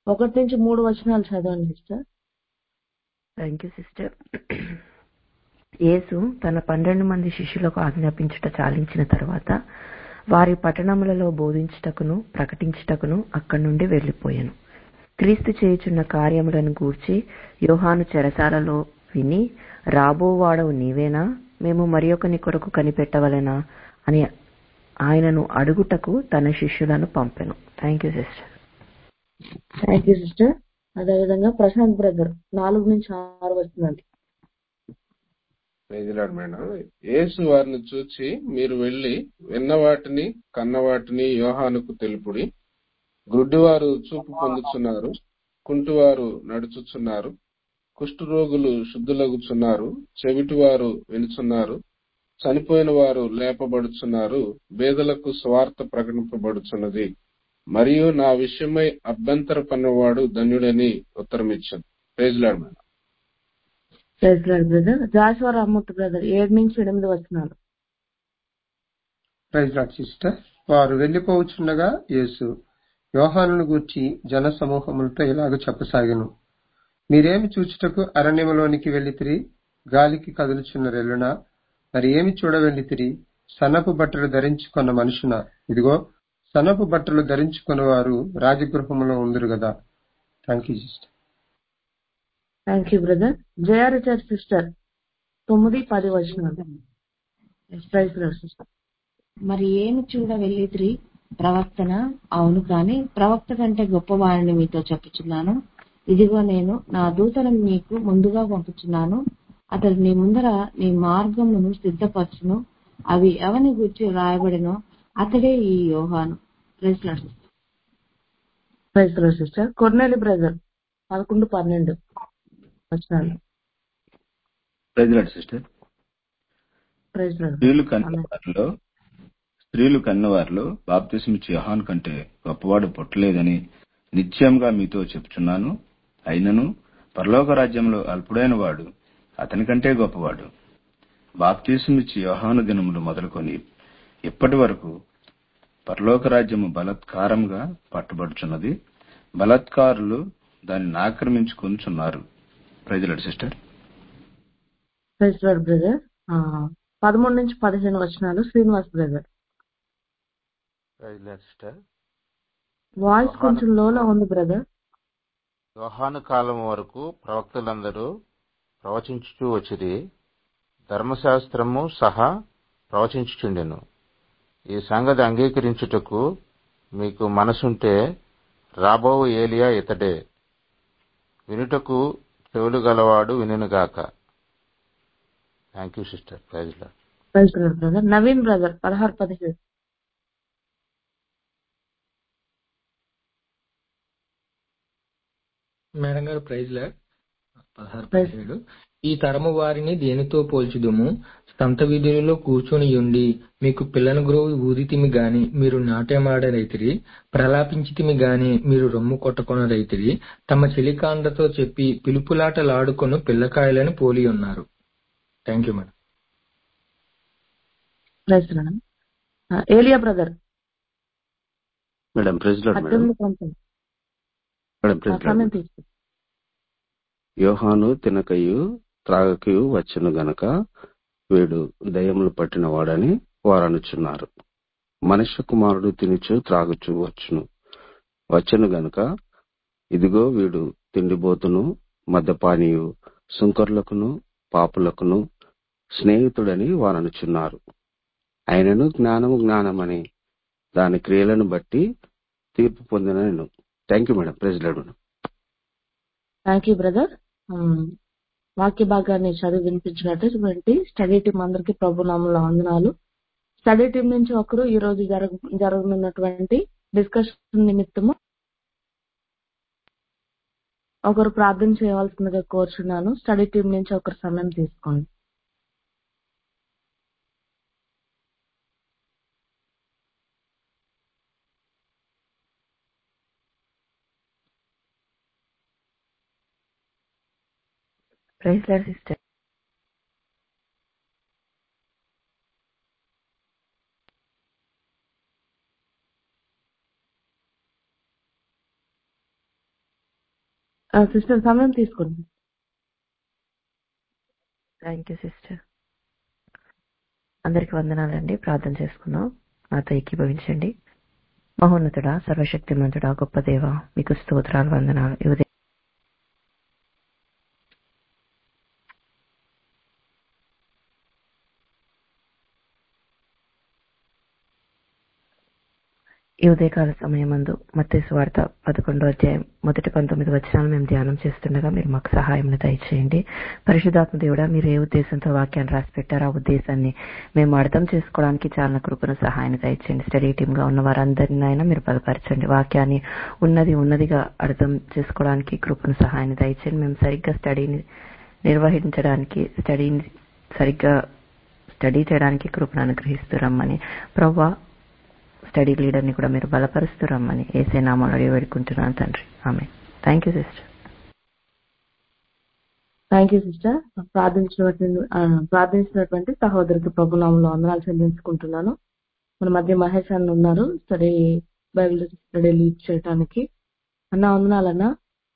ఒకటి నుంచి మూడు వచనాలు చదవండి సిస్టర్ థ్యాంక్ యూ సిస్టర్ యేసు తన పన్నెండు మంది శిష్యులకు ఆజ్ఞాపించుట చాలించిన తర్వాత వారి పట్టణములలో బోధించుటకును ప్రకటించుటకును అక్కడి నుండి వెళ్లిపోయాను క్రీస్తు చేయుచున్న కార్యములను గూర్చి యోహాను చెరసాలలో విని రాబోవాడవు నీవేనా మేము మరి ఒకని కొరకు కనిపెట్టవలెనా అని ఆయనను అడుగుటకు తన శిష్యులను పంపెను thank you sister thank you sister అదేవిధంగా ప్రశాంత్ బ్రదర్ నాలుగు నుంచి ఆరు వచనాలు ప్రైజ్లాడ్ మేడం యేసు వారిని చూచి మీరు వెళ్లి విన్న వాటిని కన్న వాటిని యోహానుకు తెలుపుడి గుడ్డివారు చూపు పొందుచున్నారు కుంటివారు నడుచుచున్నారు కుష్ఠరోగులు శుద్ధులగుచున్నారు చెవిటివారు వినుచున్నారు చనిపోయిన వారు లేపబడుచున్నారు బేదలకు స్వార్థ ప్రకటింపబడుచున్నది మరియు నా విషయమై అభ్యంతర పన్నవాడు ధన్యుడని ఉత్తరమిచ్చాను praise lord madam praise lord brother Joshua Rammurthy brother ఏడు నుంచి ఎనిమిది వచనాలు ప్రైజ్ లార్డ్ సిస్టర్ వారు వెళ్లిపోవచ్చుండగా యేసు యోహానును గూర్చి జన సమూహములతో ఇలాగ చెప్పసాగెను మీరేమి చూచుటకు అరణ్యములోనికి వెళ్ళితిరి గాలికి కదులుచున్న రెల్లున మరి ఏమి చూడ వెళ్ళితిరి సన్నపు బట్టలు ధరించుకున్న మనుషున ఇదిగో సన్నపు బట్టలు ధరించుకున్న వారు రాజగృహములో ఉందరు కదా thank you sister thank you brother Jaya Richard sister తొమ్మిది పది వచనాలు ప్రైజ్ లార్డ్ సిస్టర్ మరి ఏమి చూడ వెళ్ళిద్రి ప్రవక్తన అవును కాని ప్రవక్త కంటే గొప్పవారిని మీతో చెప్పుచున్నాను ఇదిగో నేను నా దూతను నీకు ముందుగా పంపుచున్నాను అతడు నీ ముందర నీ మార్గమును సిద్ధపరచును అవి ఎవని గురించి రాయబడినో అతడే ఈ Yohanu praise lord sister. Praise lord sister Corneli brother పదకొండు పన్నెండు వచనాలు ప్రెసిడెంట్ సిస్టర్ ప్రైజ్ లార్డ్ స్త్రీలు కన్నవారిలో స్త్రీలు కన్నవారిలో బాప్తిస్మిచ్చి యోహాన్ కంటే గొప్పవాడు పుట్టలేదని నిశ్చయంగా మీతో చెప్తున్నాను అయినను పరలోక రాజ్యంలో అల్పుడైన వాడు అతని కంటే గొప్పవాడు బాప్తిస్మిచ్చి యోహాను దినములు మొదలుకొని ఇప్పటి వరకు పరలోక రాజ్యము బలత్కారంగా పట్టబడుచున్నది బలత్కారులు దానిని ఆక్రమించుకొనుచున్నారు praise lord sister praise lord brother పదమూడు నుంచి పదిహేను వచనాలు Srinivas brother praise lord sister voice కొంచెం లోలో ఉంది బ్రదర్ యోహాను కాలం వరకు ప్రవక్తలందరూ ప్రవచించుచూ వచ్చిరి ధర్మశాస్త్రము సహా ప్రవచించుచుండెను ఈ సంగతి అంగీకరించుటకు మీకు మనసుంటే రాబో ఏలియా ఇతడే వినుటకు చెవులు గలవాడు వినుగాక థ్యాంక్ యూ సిస్టర్ ప్రైజ్లా praise lord brother Naveen brother పదహారు పదిహేడు మేడం గారు ప్రైజ్ లాడ్ పదహారు ప్రైజ్ పదిహేడు ఈ తరము వారిని దేనితో పోల్చుదుము సంత వీధులలో కూర్చొని ఉండి మీకు పిల్లను గ్రోవి ఊదితిమి గాని మీరు నాట్యమాడ రైతిరి ప్రలాపించితిమి గాని మీరు రొమ్ము కొట్టుకొన రైతిరి తమ చెలికాండతో చెప్పి పిలుపులాటలాడుకొను పిల్లకాయలను పోలి ఉన్నారు thank you madam praise lord ఆ, Elia brother madam president madam పద్దెనిమిది పంతొమ్మిది మేడం ఆ, ప్రెసిడెంట్ సమయం తీసుకో యోహాను తినకయు త్రాగకయు వచ్చును గనక వీడు దయ్యములు పట్టిన వాడని వారు అనుచున్నారు మనుష్య కుమారుడు తినుచు త్రాగుచు వచ్చును వచ్చును గనుక ఇదిగో వీడు తిండిబోతును మద్యపానీయు సుంకర్లకును పాపులకును స్నేహితుడని వారు అనుచున్నారు ఆయనను జ్ఞానము జ్ఞానమని దాని క్రియలను బట్టి తీర్పు పొందిన నేను thank you madam president madam thank you brother వాక్య భాగాన్ని చదివి వినిపించినటువంటి స్టడీ టీం అందరికీ ప్రభు నామంలో వందనాలు స్టడీ టీం నుంచి ఒకరు ఈ రోజు జరగ జరగనున్నటువంటి డిస్కషన్ నిమిత్తము ఒకరు ప్రార్థన చేయవలసిందిగా కోరుచున్నాను స్టడీ టీం నుంచి ఒకరు సమయం తీసుకోండి ప్రైజ్ లార్డ్ సిస్టర్ సిస్టర్ సమయం తీసుకోండి థ్యాంక్ యూ సిస్టర్ అందరికి వందనాలండి ప్రార్థన చేసుకుందాం నాతో ఏకీభవించండి మహోన్నతుడా సర్వశక్తిమంతుడా గొప్ప దేవ మీకు స్తోత్రాలు వందనాలు ఈ ఉదయం ఈ ఉదయకాల సమయమందు మత్తేసు వార్త పదకొండో అధ్యాయం మొదటి పంతొమ్మిది వచనాలు మేము ధ్యానం చేస్తుండగా మీరు మాకు సహాయం దయచేయండి పరిశుధాత్మ దేవుడా మీరు ఏ ఉద్దేశంతో వాక్యాన్ని రాసి పెట్టారో ఆ ఉద్దేశాన్ని మేము అర్థం చేసుకోవడానికి చాలా కృపను సహాయాన్ని దయచేయండి స్టడీ టీమ్ గా ఉన్న వారందరినీ అయినా మీరు బలపరచండి వాక్యాన్ని ఉన్నది ఉన్నదిగా అర్థం చేసుకోవడానికి కృపను సహాయాన్ని దయచేయండి మేము సరిగ్గా స్టడీని నిర్వహించడానికి స్టడీని సరిగ్గా స్టడీ చేయడానికి కృపను అనుగ్రహిస్తూ రమ్మని ప్రవ్వా స్టడీ లీడర్ని కూడా మీరు బలపరుస్తూ రమ్మని ఏసే నామాలు అడిగి వేడుకుంటున్నాను తండ్రి ఆమె thank you sister thank you sister ప్రార్థించినటువంటి ఆ, ప్రార్థించినటువంటి సహోదరికి ప్రభునామంలో వందనాలు చెల్లించుకుంటున్నాను మన మధ్య మహేష్ అన్న ఉన్నారు స్టడీ బైబిల్ స్టడీ లీడ్ చేయడానికి అన్న వందనాలన్నా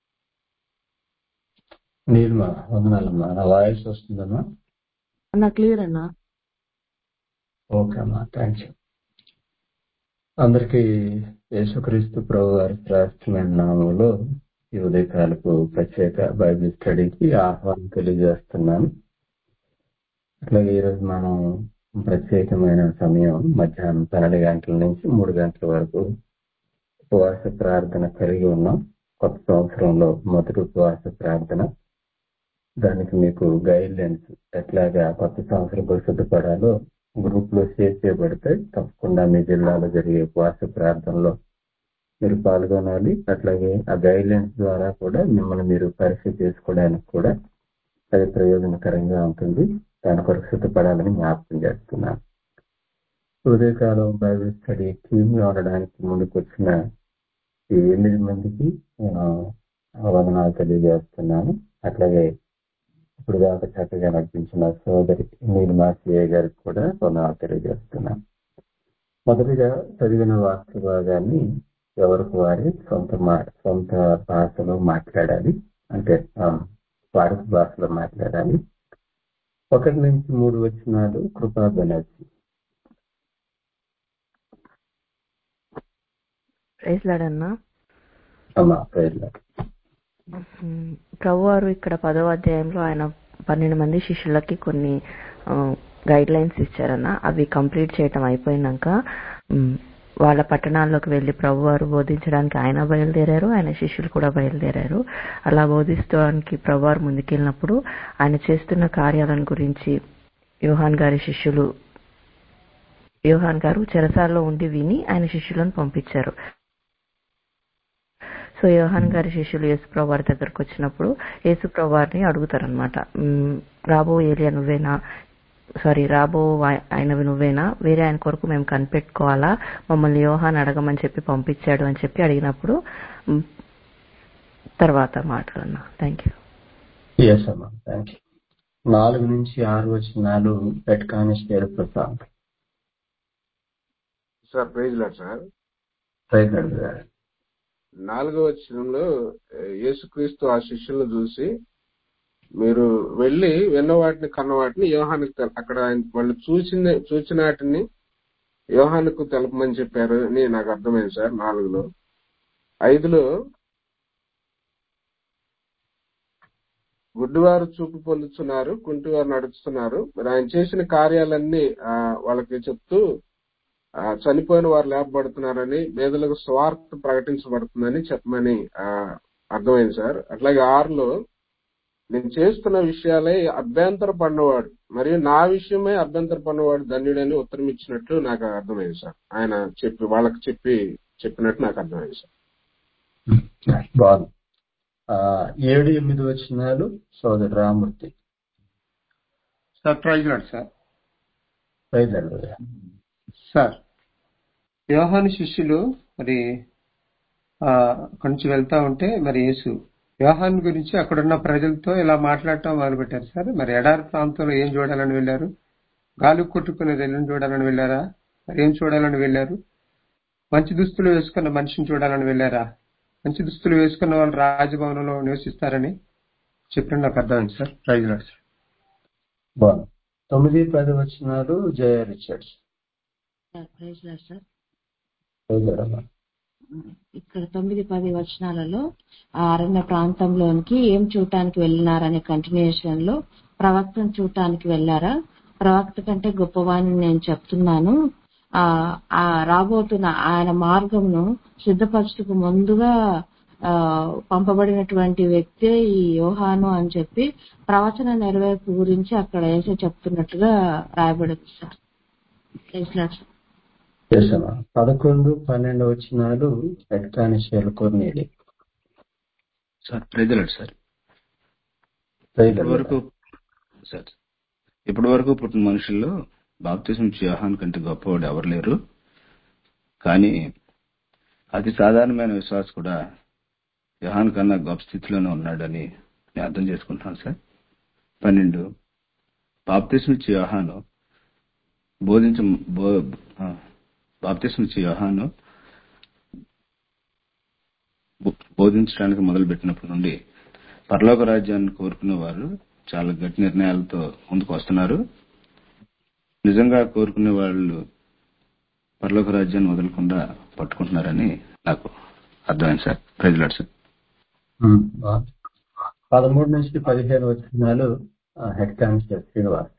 నీలిమా వందనాలమ్మా నా వాయిస్ వస్తుందమ్మా అన్న క్లియర్ అన్నా ఓకే అమ్మా థ్యాంక్ యూ అందరికీ యేసుక్రీస్తు ప్రభు వారి శ్రేష్టమైన నామంలో ఈ ఉదయకాలపు ప్రత్యేక బైబిల్ స్టడీకి ఆహ్వానం తెలియజేస్తున్నాను అట్లాగే ఈరోజు మనం ప్రత్యేకమైన సమయం మధ్యాహ్నం పన్నెండు గంటల నుంచి మూడు గంటల వరకు ఉపవాస ప్రార్థన కలిగి ఉన్నాం కొత్త సంవత్సరంలో మొదటి ఉపవాస ప్రార్థన దానికి మీకు గైడ్ లైన్స్ ఎట్లాగా కొత్త సంవత్సరం సిద్ధపడాలో గ్రూప్ లో షేర్ చేయబడితే తప్పకుండా మీ జిల్లాలో జరిగే ఉపవాస ప్రార్థనలో మీరు పాల్గొనాలి అట్లాగే ఆ గైడ్ లైన్స్ ద్వారా కూడా మిమ్మల్ని మీరు పరీక్ష చేసుకోవడానికి కూడా అది ప్రయోజనకరంగా ఉంటుంది దాని కొరకు సిద్ధపడాలని జ్ఞాపకం చేస్తున్నాను ఉదయకాలం బైబిల్ స్టడీ టీమ్ లో ఉండడానికి ముందుకు వచ్చిన ఈ ఎనిమిది మందికి నేను వందనాలు తెలియజేస్తున్నాను అట్లాగే ఇప్పుడు దాకా చక్కగా నడిపించిన సోదరి నీలిమా సిఏ గారికి కూడా వందనాలు తెలియజేస్తున్నాను మొదటిగా చదివిన వాక్య భాగాన్ని ఎవరికి వారి సొంత మా- సొంత భాషలో మాట్లాడాలి అంటే ఆ, వాడుక భాషలో మాట్లాడాలి ఒకటి నుంచి మూడు వచ్చినాలు కృపా బెనర్జీ ప్రైజ్ లాడన్నా అమ్మ పేర్ల ప్రభు వారు ఇక్కడ పదో అధ్యాయంలో ఆయన పన్నెండు మంది శిష్యులకి కొన్ని గైడ్ లైన్స్ ఇచ్చారన్న అవి కంప్లీట్ చేయటం అయిపోయినాక ఉమ్, వాళ్ళ పట్టణాల్లోకి వెళ్లి ప్రభు వారు బోధించడానికి ఆయన బయలుదేరారు ఆయన శిష్యులు కూడా బయలుదేరారు అలా బోధించడానికి ప్రభు వారు ముందుకెళ్ళినప్పుడు ఆయన చేస్తున్న కార్యాలను గురించి యోహాన్ గారి శిష్యులు యోహాన్ గారు చెరసాల్లో ఉండి విని ఆయన శిష్యులను పంపించారు సో యోహాన్ గారి శిష్యులు యేసుప్రభు వారి దగ్గరకు వచ్చినప్పుడు యేసుప్రభు వారిని అడుగుతారనమాట రాబో ఏలియా నువ్వేనా సారీ రాబో ఆయ- ఆయనవి నువ్వేనా వేరే ఆయన కొరకు మేము కనిపెట్టుకోవాలా మమ్మల్ని యోహాన్ అడగమని చెప్పి పంపించాడు అని చెప్పి అడిగినప్పుడు మ్, తర్వాత మాట్లాడన్నా థ్యాంక్ యూ ఎస్ అమ్మా థ్యాంక్ యూ నాలుగు నుంచి ఆరు వచ్చినాలు head constable Prasad sir praise lord sir right గారు నాలుగవ వచనంలో ఏ, యేసుక్రీస్తు ఆ శిష్యులను చూసి మీరు వెళ్ళి విన్న వాటిని కన్న వాటిని యోహానికి తెల- అక్కడ ఆయన వాళ్ళు చూసిన చూచిన వాటిని యోహానుకు తెలపమని చెప్పారు అని నాకు అర్థమైంది సార్ నాలుగులో ఐదులో గుడ్డివారు చూపు పొందుతున్నారు కుంటివారు నడుస్తున్నారు మరి ఆయన చేసిన కార్యాలన్నీ ఆ, వాళ్ళకి చెప్తూ ఆ, చనిపోయిన వారు లేపబడుతున్నారని పేదలకు స్వార్థ ప్రకటించబడుతుందని చెప్పమని ఆ, అర్థమైంది సార్ అట్లాగే ఆరులో నేను చేస్తున్న విషయాలే అభ్యంతర పడినవాడు మరియు నా విషయమే అభ్యంతర పడినవాడు ధన్యుడని ఉత్తరం ఇచ్చినట్లు నాకు అర్థమైంది సార్ ఆయన చెప్పి వాళ్ళకి చెప్పి చెప్పినట్టు నాకు అర్థమైంది సార్ బాగుంది ఆ, ఏడు ఎనిమిది వచ్చినాలు సోదరు Ramurthy sir praise lord sir right గారు సార్ యోహాను శిష్యులు మరి ఆ, అక్కడి నుంచి వెళ్తా ఉంటే మరి యేసు యోహాన్ గురించి అక్కడున్న ప్రజలతో ఇలా మాట్లాడటం మొదలుపెట్టారు సార్ మరి ఎడారి ప్రాంతంలో ఏం చూడాలని వెళ్ళారు గాలి కొట్టుకునే రెల్లుని చూడాలని వెళ్ళారా మరి ఏం చూడాలని వెళ్ళారు మంచి దుస్తులు వేసుకున్న మనిషిని చూడాలని వెళ్ళారా మంచి దుస్తులు వేసుకున్న వాళ్ళు రాజభవనంలో నివసిస్తారని చెప్పిన నాకు అర్థమైంది సార్ ప్రైజ్ లాడ్ సార్ బాగుంది తొమ్మిది పది వచనాలు Jaya Richards sir praise lord sir praise lord అమ్మా. ఇక్కడ తొమ్మిది పది వచనాలలో ఆ అరణ్య ప్రాంతంలోనికి ఏం చూడటానికి వెళ్ళినారనే కంటిన్యూషన్ లో ప్రవక్తను చూడటానికి వెళ్ళారా ప్రవక్త కంటే గొప్పవాణ్ణి నేను చెప్తున్నాను ఆ ఆ రాబోతున్న ఆయన మార్గంను సిద్ధపరచుటకు ముందుగా ఆ పంపబడినటువంటి వ్యక్తే ఈ యోహాను అని చెప్పి ప్రవచన నెరవేర్పు గురించి అక్కడ వేసే చెప్తున్నట్టుగా రాయబడింది sir praise lord sir. Yes అమ్మా పదకొండు పన్నెండు వచనాలు head constable Corneli sir praise lord sir praise ఇప్పటి లార్డ్ వరకు సార్ ఇప్పటి వరకు పుట్టిన మనుషుల్లో బాప్తిజం ఇచ్చే యోహాన్ కంటే గొప్పవాడు ఎవరు లేరు కానీ అతి సాధారణమైన విశ్వాస కూడా యోహాన్ కన్నా గొప్ప స్థితిలోనే ఉన్నాడని నేను అర్థం చేసుకుంటున్నాను సార్ పన్నెండు బాప్తిజం ఇచ్చే యోహాను బోధించ బో ఆ, బాప్తిజం ఇచ్చే యోహాను బో- బోధించడానికి మొదలుపెట్టినప్పటి నుండి పరలోక రాజ్యాన్ని కోరుకునే వారు చాలా గట్టి నిర్ణయాలతో ముందుకు వస్తున్నారు నిజంగా కోరుకునే వాళ్ళు పరలోక రాజ్యాన్ని వదలకుండా పట్టుకుంటున్నారని నాకు అర్థమైంది సార్ ప్రజలాడు సార్ ఉమ్, బాగుంది. పదమూడు నుంచి పదిహేను వచనాలు ఆ, head constable Srinivas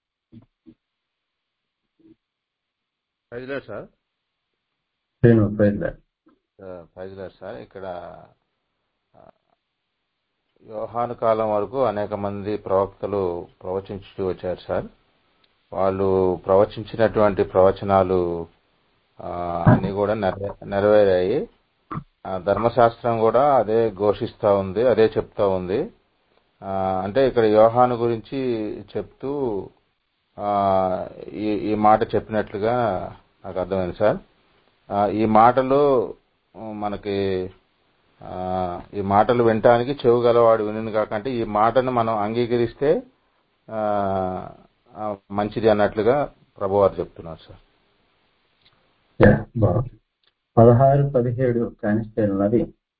praise lord sir Srinu praise lord. Praise lord sir ఇక్కడ ఆ, యోహాను కాలం వరకు అనేక మంది ప్రవక్తలు ప్రవచించుతూ వచ్చారు సార్ వాళ్ళు ప్రవచించినటువంటి ప్రవచనాలు ఆ, అన్ని కూడా నెరవే- నెరవేరాయి ఆ, ధర్మశాస్త్రం కూడా అదే ఘోషిస్తా ఉంది అదే చెప్తా ఉంది ఆ, అంటే ఇక్కడ యోహాను గురించి చెప్తూ ఆ, ఈ ఈ మాట చెప్పినట్లుగా నాకు అర్థమైంది సార్ ఆ, ఈ మాటలు ఉమ్, మనకి ఆ, ఈ మాటలు వినటానికి చెవు గలవాడు వినును కాకంటే ఈ మాటను మనం అంగీకరిస్తే ఆ, ఆ, మంచిది అన్నట్లుగా ప్రభువారు చెప్తున్నారు సార్ యా, బాగుంది పదహారు పదిహేడు కానిస్టేబుల్ నది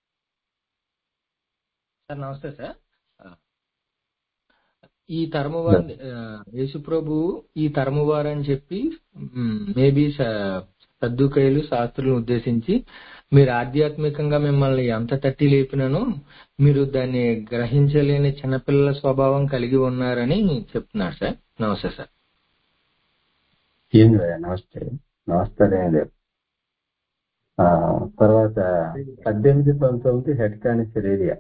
సార్ నమస్తే సార్ ఈ తరము వారి యేసు ప్రభు ఈ తరము వారు అని చెప్పి మేబీ సర్దుకైలు శాస్త్రులను ఉద్దేశించి మీరు ఆధ్యాత్మికంగా మిమ్మల్ని ఎంత తట్టి లేపినను మీరు దాన్ని గ్రహించలేని చిన్నపిల్లల స్వభావం కలిగి ఉన్నారని చెప్తున్నారు సార్ నమస్తే సార్ ఏంది భయ్యా, నమస్తే నమస్తే ఏం లేదు ఆ, తర్వాత పద్దెనిమిది పంతొమ్మిది హెడ్ కానిస్టేబుల్ ఏరియా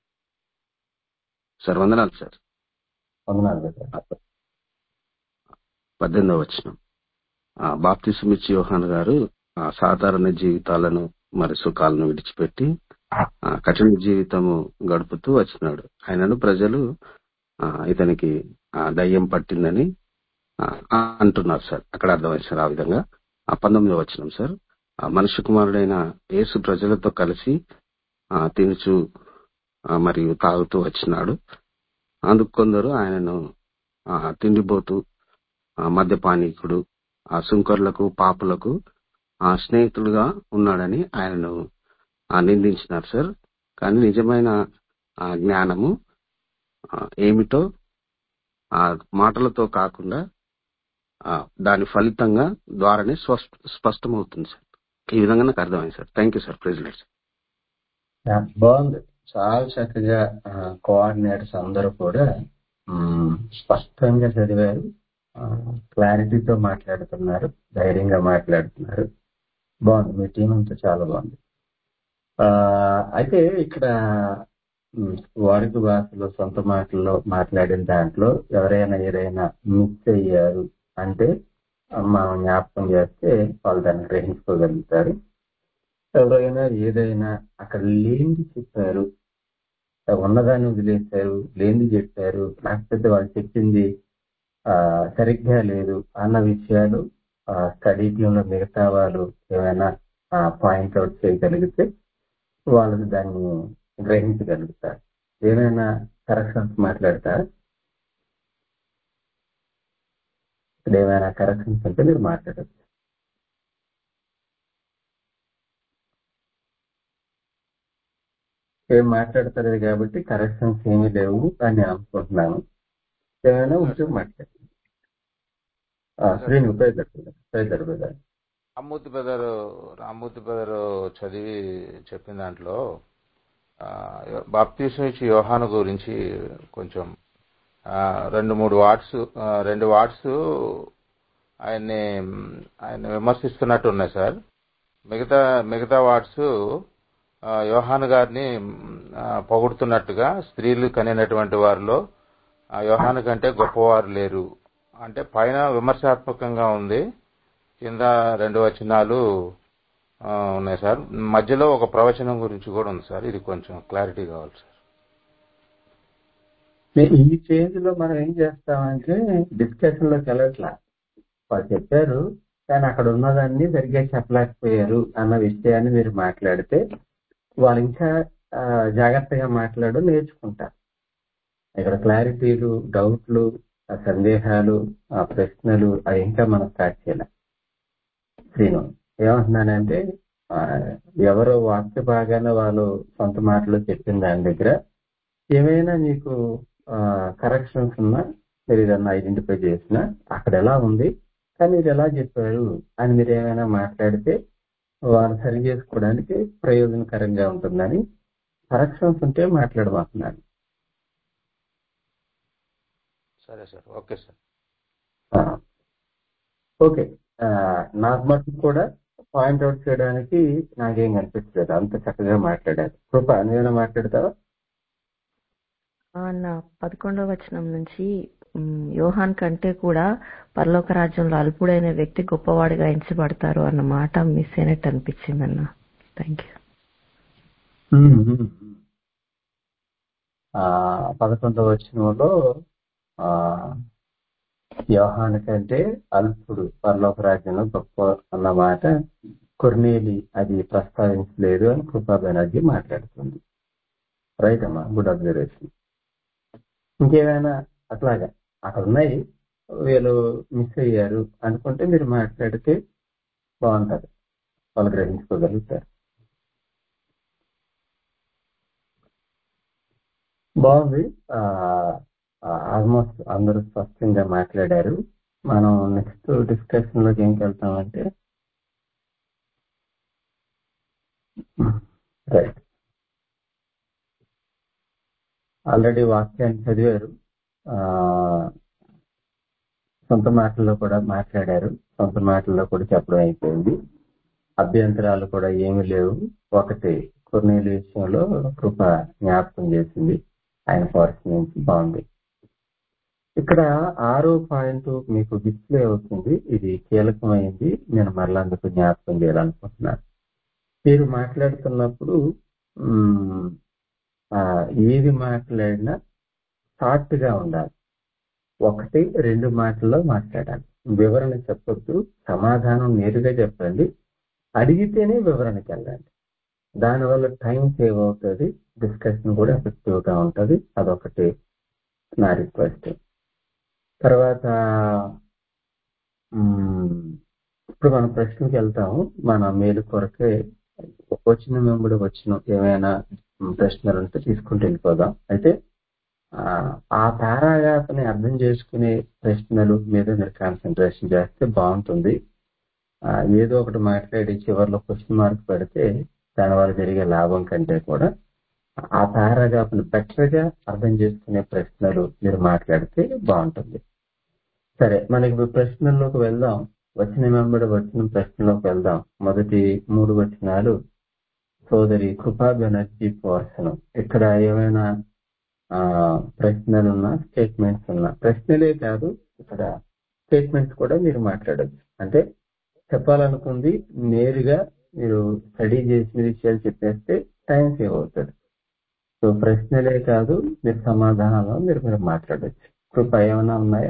సార్ వందనాలు సార్ వందనాలు కదా పద్దెనిమిదవ వచ్చిన బాప్తిసమిచ్చి యోహాన్ గారు ఆ, సాధారణ జీవితాలను మరి సుఖాలను విడిచిపెట్టి ఆ, కఠిన జీవితము గడుపుతూ వచ్చినాడు ఆయనను ప్రజలు ఆ, ఇతనికి ఆ, దయ్యం పట్టిందని ఆ, ఆ, అంటున్నారు సార్ అక్కడ అర్థమైంది సార్ ఆ విధంగా ఆ పంతొమ్మిదవ వచ్చినాం సార్ ఆ, మనుష్య కుమారుడైన యేసు ప్రజలతో కలిసి ఆ, తినుచు ఆ, మరియు తాగుతూ వచ్చినాడు అందుకు కొందరు ఆయనను ఆ, తిండిపోతూ ఆ, మద్యపానీకుడు ఆ సుంకర్లకు పాపులకు ఆ స్నేహితుడుగా ఉన్నాడని ఆయనను ఆ, నిందించినారు సార్ కానీ నిజమైన ఆ, జ్ఞానము ఆ, ఏమిటో ఆ మాటలతో కాకుండా ఆ, దాని ఫలితంగా ద్వారానే స్పష్ట- స్పష్టమవుతుంది సార్ ఈ విధంగా నాకు అర్థమైంది sir thank you sir president yeah, బాగుంది చాలా చక్కగా కోఆర్డినేటర్స్ అందరూ కూడా మ్, స్పష్టంగా చదివారు ఆ, క్లారిటీతో మాట్లాడుతున్నారు ధైర్యంగా మాట్లాడుతున్నారు బాగుంది మీ టీం అంతా చాలా బాగుంది ఆ, అయితే ఇక్కడ మ్, వాడుక భాషలో సొంత మాటల్లో మాట్లాడిన దాంట్లో ఎవరైనా ఏదైనా మిస్ అయ్యారు అంటే ఆ, మనం జ్ఞాపకం చేస్తే వాళ్ళు దాన్ని గ్రహించుకోగలుగుతారు ఎవరైనా ఏదైనా అక్కడ లేనిది చెప్పారు ఉన్నదాన్ని వదిలేశారు లేనిది చెప్పారు లేకపోతే వాళ్ళు చెప్పింది ఆ, సరిగ్గా లేదు అన్న విషయాలు స్టడీ టీంలో మిగతా వాళ్ళు ఏమైనా పాయింట్అవుట్ చేయగలిగితే వాళ్ళు దాన్ని గ్రహించగలుగుతారు ఏమైనా కరెక్షన్స్ మాట్లాడతారు ఇక్కడ ఏమైనా కరెక్షన్స్ ఉంటే మీరు మాట్లాడచ్చు సార్ ఏం మాట్లాడతారు కాబట్టి కరెక్షన్స్ ఏమీ లేవు అని నేను అనుకుంటున్నాను ఏమైనా ఉంటే మాట్లాడు శ్రీను పేదరు పేదరు రామ్మూర్తి బ్రదర్ రామ్మూర్తి బ్రదర్ చదివి చెప్పిన దాంట్లో బాప్తీసం ఇచ్చి యోహాను గురించి కొంచెం ఆ, రెండు మూడు వాట్స్ ఆ, రెండు వాట్స్ ఆయన్ని ఆయన విమర్శిస్తున్నట్టు ఉన్నాయి సార్ మిగతా మిగతా వాట్స్ ఆ, యోహాను గారిని ఆ, పొగుడుతున్నట్టుగా స్త్రీలు కనినటువంటి వారిలో ఆ యోహాను కంటే గొప్పవారు లేరు అంటే పైన విమర్శాత్మకంగా ఉంది కింద రెండు వచనాలు ఆ, ఉన్నాయి సార్ మధ్యలో ఒక ప్రవచనం గురించి కూడా ఉంది సార్ ఇది కొంచెం క్లారిటీ కావాలి సార్ ఈ ఫేజ్ లో మనం ఏం చేస్తామంటే డిస్కషన్ లోకి వెళ్ళట్లా వాళ్ళు చెప్పారు కానీ అక్కడ ఉన్నదాన్ని సరిగ్గా చెప్పలేకపోయారు అన్న విషయాన్ని మీరు మాట్లాడితే వాళ్ళు ఇంకా ఆ, జాగ్రత్తగా మాట్లాడు నేర్చుకుంటారు ఇక్కడ క్లారిటీలు డౌట్లు ఆ సందేహాలు ఆ ప్రశ్నలు అవి ఇంకా మనం స్టార్ట్ చేయాలి శ్రీను ఏమంటున్నానంటే ఆ, ఎవరో వాక్య భాగాన వాళ్ళు సొంత మాటలు చెప్పిన దాని దగ్గర ఏమైనా మీకు కరెక్షన్స్ ఉన్నా మీరు ఏదన్నా ఐడెంటిఫై చేసినా అక్కడ ఎలా ఉంది కానీ మీరు ఎలా చెప్పారు అని మీరు ఏమైనా మాట్లాడితే వాళ్ళు సరి చేసుకోవడానికి ప్రయోజనకరంగా ఉంటుందని కరెక్షన్స్ ఉంటే మాట్లాడమంటున్నాను సరే సార్ ఓకే సార్ ఆ, ఓకే ఆ, నాకు మటుకు కూడా పాయింట్ అవుట్ చేయడానికి నాకేం కనిపించలేదు అంత చక్కగా మాట్లాడారు కృప నువ్వేమైనా మాట్లాడతావా ఆ, నా పదకొండవ వచనం నుంచి ఉమ్, యోహాన్ కంటే కూడా పరలోక రాజ్యంలో అల్పుడైన వ్యక్తి గొప్పవాడిగా ఎంచబడతారు అన్న మాట మిస్ అయినట్టు అనిపించింది అన్న థ్యాంక్ యూ ఉమ్, ఉమ్, ఉమ్. ఆ పదకొండవ వచనంలో ఆ యోహాను కంటే అల్పుడు పరలోక రాజ్యంలో గొప్ప అన్న మాట కొర్నేలి అది ప్రస్తావించలేదు అని కృపా బెనర్జీ మాట్లాడుతుంది రైట్ అమ్మా గుడ్ అబ్జర్వేషన్ ఇంకేమైనా అట్లాగా అక్కడ ఉన్నాయి వీళ్ళు మిస్ అయ్యారు అనుకుంటే మీరు మాట్లాడితే బాగుంటది వాళ్ళు గ్రహించుకోగలుగుతారు బాగుంది ఆల్మోస్ట్ అందరూ స్పష్టంగా మాట్లాడారు మనం నెక్స్ట్ డిస్కషన్ లోకి ఏం వెళ్తామంటే రైట్ ఆల్రెడీ వాక్యాన్ని చదివారు ఆ, సొంత మాటల్లో కూడా మాట్లాడారు సొంత మాటల్లో కూడా చెప్పడం అయిపోయింది అభ్యంతరాలు కూడా ఏమీ లేవు ఒకటి కొన్నేళ్ళ విషయంలో కృప జ్ఞాపకం చేసింది ఆయన పర్సన్ నుంచి బాగుంది ఇక్కడ ఆరో పాయింట్ మీకు డిస్ప్లే అవుతుంది ఇది కీలకమైంది నేను మరలా అందుకు జ్ఞాపకం చేయాలనుకుంటున్నాను మీరు మాట్లాడుతున్నప్పుడు మ్, ఆ, ఏది మాట్లాడినా షార్ట్ గా ఉండాలి ఒకటి రెండు మాటల్లో మాట్లాడాలి వివరణ చెప్పొద్దు సమాధానం నేరుగా చెప్పండి అడిగితేనే వివరణకి వెళ్ళండి దానివల్ల టైం సేవ్ అవుతుంది డిస్కషన్ కూడా ఎఫెక్టివ్ గా ఉంటది అదొకటి నా రిక్వెస్ట్ తర్వాత మ్, ఇప్పుడు మనం ప్రశ్నకి వెళ్తాము మన మేలు కొరకే వచ్చిన వెంబడి వచ్చిన ఏమైనా ప్రశ్నలు ఉంటే తీసుకుంటూ వెళ్ళిపోదాం అయితే ఆ, ఆ పారాగ్రాఫ్ ని అర్థం చేసుకునే ప్రశ్నలు మీద మీరు కాన్సన్ట్రేషన్ చేస్తే బాగుంటుంది ఆ, ఏదో ఒకటి మాట్లాడి చివరిలో క్వశ్చన్ మార్క్ పెడితే దానివల్ల జరిగే లాభం కంటే కూడా ఆ పారాగ్రాఫ్ ని బెటర్ గా అర్థం చేసుకునే ప్రశ్నలు మీరు మాట్లాడితే బాగుంటుంది సరే మనకి ఇప్పుడు ప్రశ్నల్లోకి వెళ్దాం వచ్చిన వెంబడి వచ్చిన ప్రశ్నలోకి వెళ్దాం మొదటి మూడు వచనాలు సోదరి కృపా బెనర్జీ పోర్షన్ ఇక్కడ ఏమైనా ఆ ప్రశ్నలు ఉన్నా స్టేట్మెంట్స్ ఉన్నా ప్రశ్నలే కాదు ఇక్కడ స్టేట్మెంట్స్ కూడా మీరు మాట్లాడచ్చు అంటే చెప్పాలనుకుంది నేరుగా మీరు స్టడీ చేసిన విషయాలు చెప్పేస్తే టైం సేవ్ అవుతుంది సో ప్రశ్నలే కాదు మీరు సమాధానాలు మీరు మీరు మాట్లాడచ్చు కృప ఏమైనా ఉన్నాయా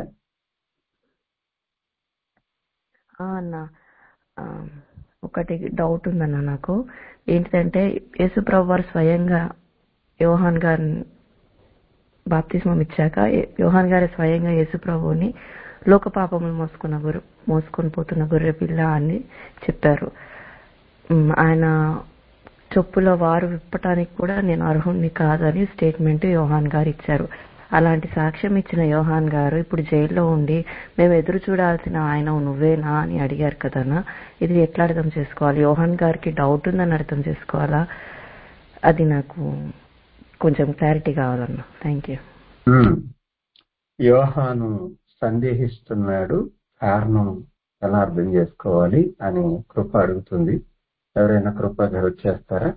ఆ, అన్న ఆ, ఒకటి డౌట్ ఉందన్న నాకు ఏంటిదంటే యేసుప్రభు వారు స్వయంగా యోహాన్ గారిని బాప్తిస్మం ఇచ్చాక ఏ- యోహాన్ గారు స్వయంగా యేసుప్రభుని లోక పాపములు మోసుకున్న గొర్రె మోసుకొని పోతున్న గొర్రె పిల్ల అని చెప్పారు ఉమ్, ఆయన చొప్పుల వారు విప్పటానికి కూడా నేను అర్హుణ్ణి కాదని స్టేట్మెంట్ యోహాన్ గారు ఇచ్చారు అలాంటి సాక్ష్యం ఇచ్చిన యోహాన్ గారు ఇప్పుడు జైల్లో ఉండి మేము ఎదురు చూడాల్సిన ఆయన నువ్వేనా అని అడిగారు కదన్నా ఇది ఎట్లా అర్థం చేసుకోవాలి యోహాన్ గారికి డౌట్ ఉందని అర్థం చేసుకోవాలా అది నాకు కొంచెం క్లారిటీ కావాలన్నా థ్యాంక్ యూ ఉమ్. యోహాను సందేహిస్తున్నాడు కారణం ఎలా అర్థం చేసుకోవాలి అని కృప అడుగుతుంది ఎవరైనా కృప గారు వచ్చేస్తారా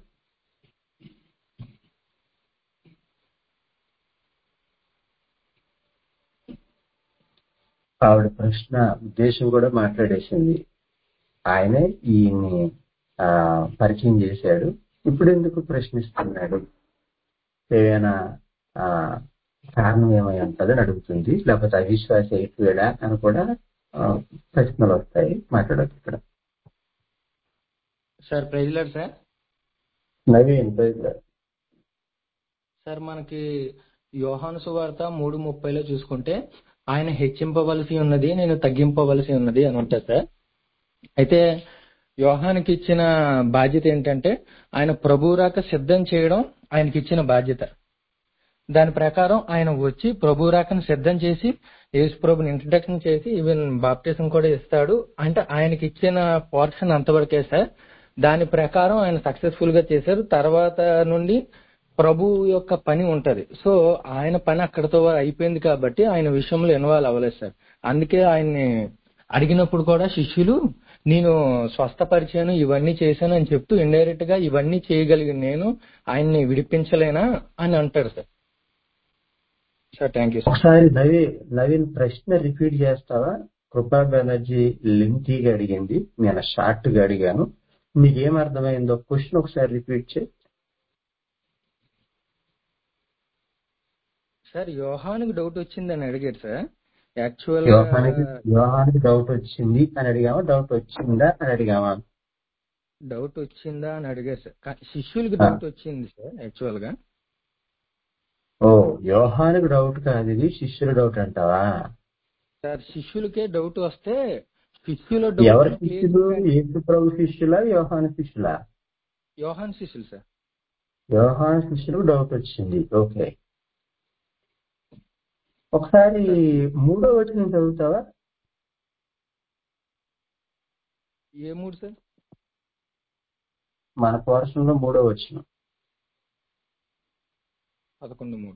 ఆవిడ ప్రశ్న ఉద్దేశం కూడా మాట్లాడేసింది ఆయనే ఈయన్ని ఆ, పరిచయం చేశాడు ఇప్పుడు ఎందుకు ప్రశ్నిస్తున్నాడు ఏమైనా ఆ, కారణం ఏమై ఉంటుందని అడుగుతుంది లేకపోతే అవిశ్వాస అయిపోయాడా అని కూడా ఆ, ప్రశ్నలు వస్తాయి మాట్లాడచ్చు ఇక్కడ సార్ ప్రైజ్లాడ్ సార్ నవీన్ ప్రజలు సార్ మనకి యోహాను సువార్త మూడు ముప్పైలో చూసుకుంటే ఆయన హెచ్చింపవలసి ఉన్నది నేను తగ్గింపవలసి ఉన్నది అని ఉంటుంది సార్ అయితే యోహానికి ఇచ్చిన బాధ్యత ఏంటంటే ఆయన ప్రభురాక సిద్ధం చేయడం ఆయనకి ఇచ్చిన బాధ్యత దాని ప్రకారం ఆయన వచ్చి ప్రభురాకను సిద్ధం చేసి యేసు ప్రభుని ఇంట్రడక్షన్ చేసి ఈవెన్ బాప్టిజం కూడా ఇస్తాడు అంటే ఆయనకి ఇచ్చిన పోర్షన్ అంతవరకే సార్ దాని ప్రకారం ఆయన సక్సెస్ఫుల్ గా చేశారు తర్వాత నుండి ప్రభు యొక్క పని ఉంటది సో ఆయన పని అక్కడతో అయిపోయింది కాబట్టి ఆయన విషయంలో ఇన్వాల్వ్ అవ్వలేదు సార్ అందుకే ఆయన్ని అడిగినప్పుడు కూడా శిష్యులు నేను స్వస్థపరిచాను ఇవన్నీ చేశాను అని చెప్తూ ఇండైరెక్ట్ గా ఇవన్నీ చేయగలిగిన నేను ఆయన్ని విడిపించలేనా అని అంటారు sir sir thank you sir ఒకసారి నవీన్ నవీన్ ప్రశ్న రిపీట్ చేస్తావా కృపా బెనర్జీ లింటీగా అడిగింది నేను షార్ట్ గా అడిగాను నీకేం అర్థమైందో క్వశ్చన్ ఒకసారి రిపీట్ చేయి సార్ యోహానికి డౌట్ వచ్చిందని అడిగాడు సార్ యాక్చువల్ గా యోహానికి యోహానికి డౌట్ వచ్చింది అని అడిగామా డౌట్ వచ్చిందా అని అడిగామా డౌట్ వచ్చిందా అని అడిగారు సార్ కా- శిష్యులకి ఆ. డౌట్ వచ్చింది సార్ యాక్చువల్ గా ఓ యోహానికి డౌట్ కాదు ఇది శిష్యుల డౌట్ అంటావా సార్ శిష్యులకే డౌట్ వస్తే శిష్యుల ఎవరి డౌట్ శిష్యులు యేసు ప్రభు శిష్యులా యోహాను శిష్యులా యోహాన్ శిష్యులు సార్ యోహాను శిష్యులకు డౌట్ వచ్చింది ఓకే ఒకసారి మూడో వచనం చదువుతావా ఏ మూడు సార్ మన పోర్షన్ లో మూడో వచనం పదకొండు మూడు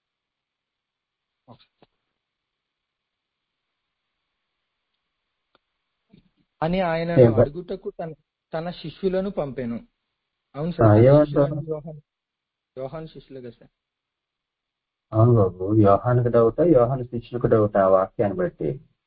అని ఆయన ఏం ప- అడుగుటకు తన తన శిష్యులను పంపాను అవును ఆ, సార్ తన ఏమంటారు? శిష్యులను యోహాన్ యోహాన్ శిష్యులుగా సార్ అవును బాబు యోహానికి డౌటా యోహాను శిష్యులకు డౌటా ఆ వాక్యాన్ని బట్టి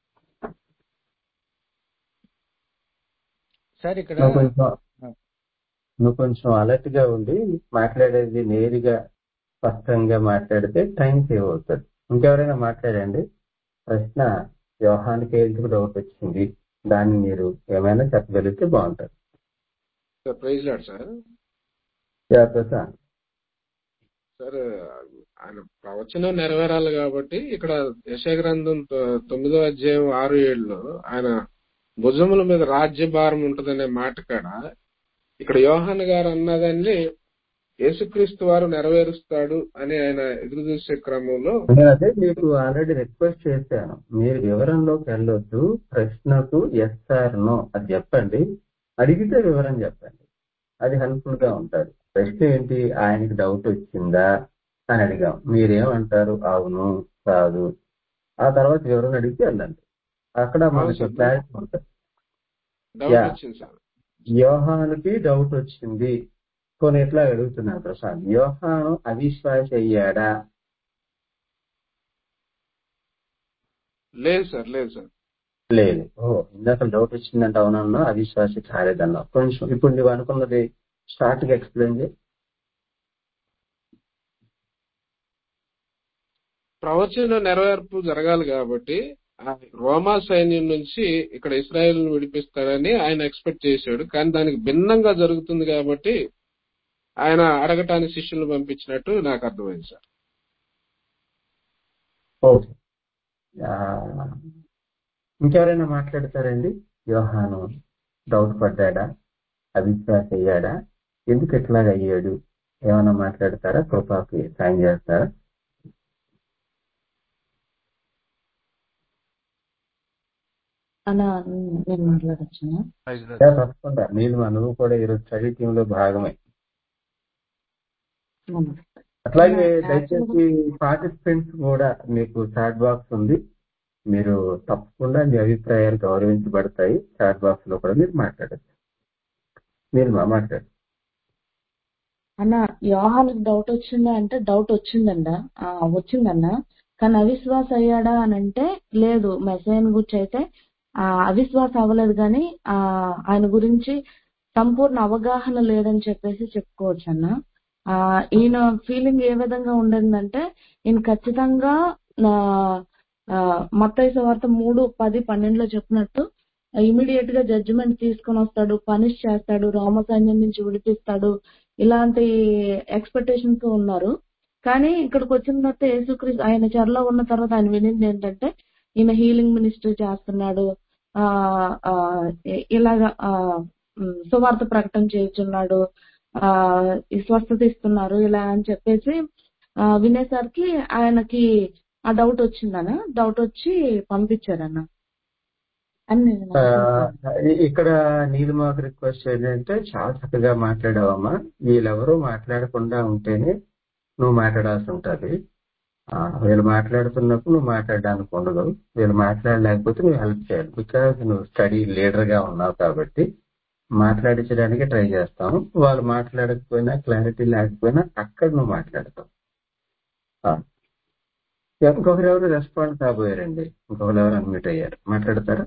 సార్ ఇక్కడ నువ్వు కొంచెం నువ్వు కొంచెం అలర్ట్ గా ఉండి మాట్లాడేది నేరుగా స్పష్టంగా మాట్లాడితే టైం సేవ్ అవుతుంది ఇంకెవరైనా మాట్లాడండి ప్రశ్న యోహానికి ఎందుకు డౌట్ వచ్చింది దాన్ని మీరు ఏమైనా చెప్పగలిగితే బాగుంటుంది sir praise lord sir yeah, Prashant sir ఆయన ప్రవచనం నెరవేరాలి కాబట్టి ఇక్కడ యశగ్రంథం తొ- తొమ్మిదో అధ్యాయం ఆరు ఏడులో ఆయన భుజముల మీద రాజ్యభారం ఉంటదనే మాట కాడ ఇక్కడ యోహాన్ గారు అన్నదాన్ని యేసుక్రీస్తు వారు నెరవేరుస్తాడు అని ఆయన ఎదురు చూసే క్రమంలో నేను అదే మీకు ఆల్రెడీ రిక్వెస్ట్ చేశాను మీరు వివరంలోకి వెళ్ళొద్దు ప్రశ్నకు ఎస్ ఆర్ నో అది చెప్పండి అడిగితే వివరం చెప్పండి అది హెల్ప్ఫుల్ గా ఉంటుంది ప్రశ్న ఏంటి ఆయనకి డౌట్ వచ్చిందా అని అడిగాం మీరేమంటారు అవును కాదు ఆ తర్వాత వివరణ అడిగితే వెళ్ళండి అక్కడ అవును మనకి సార్. క్లారిటీ ఉంటుంది డౌట్ యా. వచ్చింది సార్ యోహానుకి డౌట్ వచ్చింది కొన్ని ఎట్లా అడుగుతున్నాను ప్రసాద్ యోహాను అవిశ్వాస అయ్యాడా లేదు సార్ లేదు సార్ లేదు ఓ ఇందాక డౌట్ వచ్చిందంటే అవునన్నా అవిశ్వాసి కాలేదన్నా కొంచెం ఇప్పుడు నువ్వు అనుకున్నది స్టార్ట్ గా ఎక్స్ప్లెయిన్ చేయి ప్రవచన నెరవేర్పు జరగాలి కాబట్టి ఆ రోమా సైన్యం నుంచి ఇక్కడ ఇస్రాయేల్ విడిపిస్తాడని ఆయన ఎక్స్పెక్ట్ చేశాడు కానీ దానికి భిన్నంగా జరుగుతుంది కాబట్టి ఆయన అడగటానికి శిష్యులను పంపించినట్టు నాకు అర్థమైంది సార్ ఓకే ఆ, ఇంకెవరైనా మాట్లాడతారండి యోహాను డౌట్ పడ్డాడా అవిశ్వాస అయ్యాడా ఎందుకు ఎట్లాగ అయ్యాడు ఏమైనా మాట్లాడతారా కృపాకి సాయం చేస్తారా అలా నేను మాట్లాడచ్చునా యా, తప్పకుండా నీళ్ళు నువ్వు కూడా ఈరోజు స్టడీ టీమ్ లో భాగమే అట్లాగే దయచేసి పార్టిసిపెంట్స్ కూడా మీకు చాట్ బాక్స్ ఉంది మీరు తప్పకుండా మీ అభిప్రాయాలు గౌరవించబడతాయి చాట్ బాక్స్ లో కూడా మీరు మాట్లాడచ్చు మీరు మా మాట్లాడు అన్న యోహానికి డౌట్ వచ్చిందా అంటే డౌట్ వచ్చిందండా ఆ, వచ్చిందన్న కానీ అవిశ్వాస అయ్యాడా అని అంటే లేదు మెసేజ్ గురించి అయితే ఆ అవిశ్వాస అవ్వలేదు కానీ ఆ ఆయన గురించి సంపూర్ణ అవగాహన లేదని చెప్పేసి చెప్పుకోవచ్చు అన్న ఆ ఈయన ఫీలింగ్ ఏ విధంగా ఉండిందంటే ఈయన ఖచ్చితంగా మత్తైసు వార్త మూడు పది పన్నెండులో చెప్పినట్టు ఇమీడియట్ గా జడ్జిమెంట్ తీసుకొని వస్తాడు పనిష్ చేస్తాడు రోమ సైన్యం నుంచి విడిపిస్తాడు ఇలాంటి ఎక్స్పెక్టేషన్స్ తో ఉన్నారు కానీ ఇక్కడికి వచ్చిన తర్వాత యేసుక్రీస్తు ఆయన చెరలో ఉన్న తర్వాత ఆయన వినింది ఏంటంటే ఈయన హీలింగ్ మినిస్ట్రీ చేస్తున్నాడు ఆ ఆ ఇలాగా ఆ, ఉమ్, సువార్త ప్రకటన చేస్తున్నాడు ఆ ఈ స్వస్థత ఇస్తున్నారు ఇలా అని చెప్పేసి ఆ, వినేసరికి ఆయనకి ఆ డౌట్ వచ్చిందన్న డౌట్ వచ్చి పంపించారన్న అని నేను ఆ, అనుకుంటున్నాను. ఇ- ఇక్కడ నీలిమాకు రిక్వెస్ట్ ఏంటంటే చాలా చక్కగా మాట్లాడావమ్మా వీళ్ళెవరూ మాట్లాడకుండా ఉంటేనే నువ్వు మాట్లాడాల్సి ఉంటది ఆ, వీళ్ళు మాట్లాడుతున్నప్పుడు నువ్వు మాట్లాడడానికి ఉండదు వీళ్ళు మాట్లాడలేకపోతే నువ్వు హెల్ప్ చేయాలి బికాజ్ నువ్వు స్టడీ లీడర్ గా ఉన్నావు కాబట్టి మాట్లాడించడానికి ట్రై చేస్తాము వాళ్ళు మాట్లాడకపోయినా క్లారిటీ లేకపోయినా అక్కడ నువ్వు మాట్లాడతావు ఆ. ఇంకొకరు ఎవరు రెస్పాండ్ కాబోయారండి ఇంకొకరు ఎవరు అన్మ్యూట్ అయ్యారు మాట్లాడతారా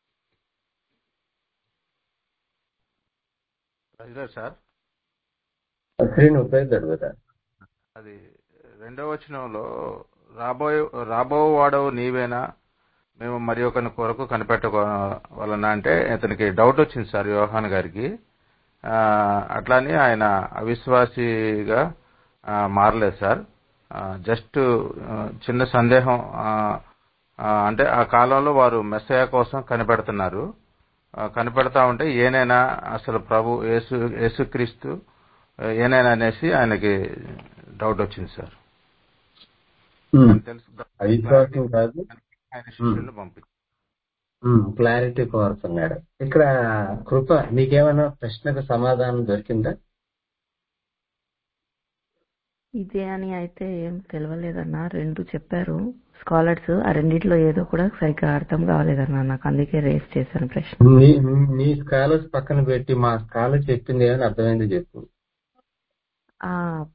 ఇదే సార్ స్క్రీన్ ఉపయోగపడు కదా అది రెండవ వచనంలో రాబోయే రాబో వాడవు నీవేనా మేము మరి ఒకరి కొరకు కనిపెట్టవలన అంటే ఇతనికి డౌట్ వచ్చింది సార్ యోహాన్ గారికి ఆ, అట్లాని ఆయన అవిశ్వాసిగా ఆ, మారలేదు సార్ ఆ, జస్ట్ ఆ, చిన్న సందేహం ఆ, ఆ, అంటే ఆ కాలంలో వారు మెస్సయ కోసం కనిపెడుతున్నారు ఆ, కనిపెడతా ఉంటే ఏనైనా అసలు ప్రభు యేసు యేసుక్రీస్తు ఏనైనా అనేసి ఆయనకి డౌట్ వచ్చింది సార్ ఉమ్. కానీ తెలుసు అవిశ్వాసం కాదు ఆయన శిష్యులను పంపించారు క్లారిటీ కోరుతున్నాడు ఇక్కడ కృప నీకేమైనా ప్రశ్నకు సమాధానం దొరికిందా ఇదే అని అయితే ఏం తెలియలేదన్నా రెండు చెప్పారు స్కాలర్స్ ఆ రెండిట్లో ఏదో కూడా సరిగ్గా అర్థం కాలేదన్నా నాకు అందుకే రేస్ చేశాను ప్రశ్న నీ నీ స్కాలర్స్ పక్కన పెట్టి మా స్కాలర్ చెప్పింది ఏమని అర్థమైంది చెప్పు ఆ,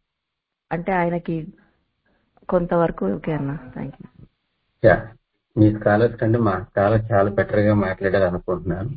అంటే ఆయనకి కొంతవరకు ఓకే అన్న థ్యాంక్ యూ యా మీ స్కాలర్స్ కంటే మా స్కాలర్ చాలా బెటర్ గా మాట్లాడారు అనుకుంటున్నాను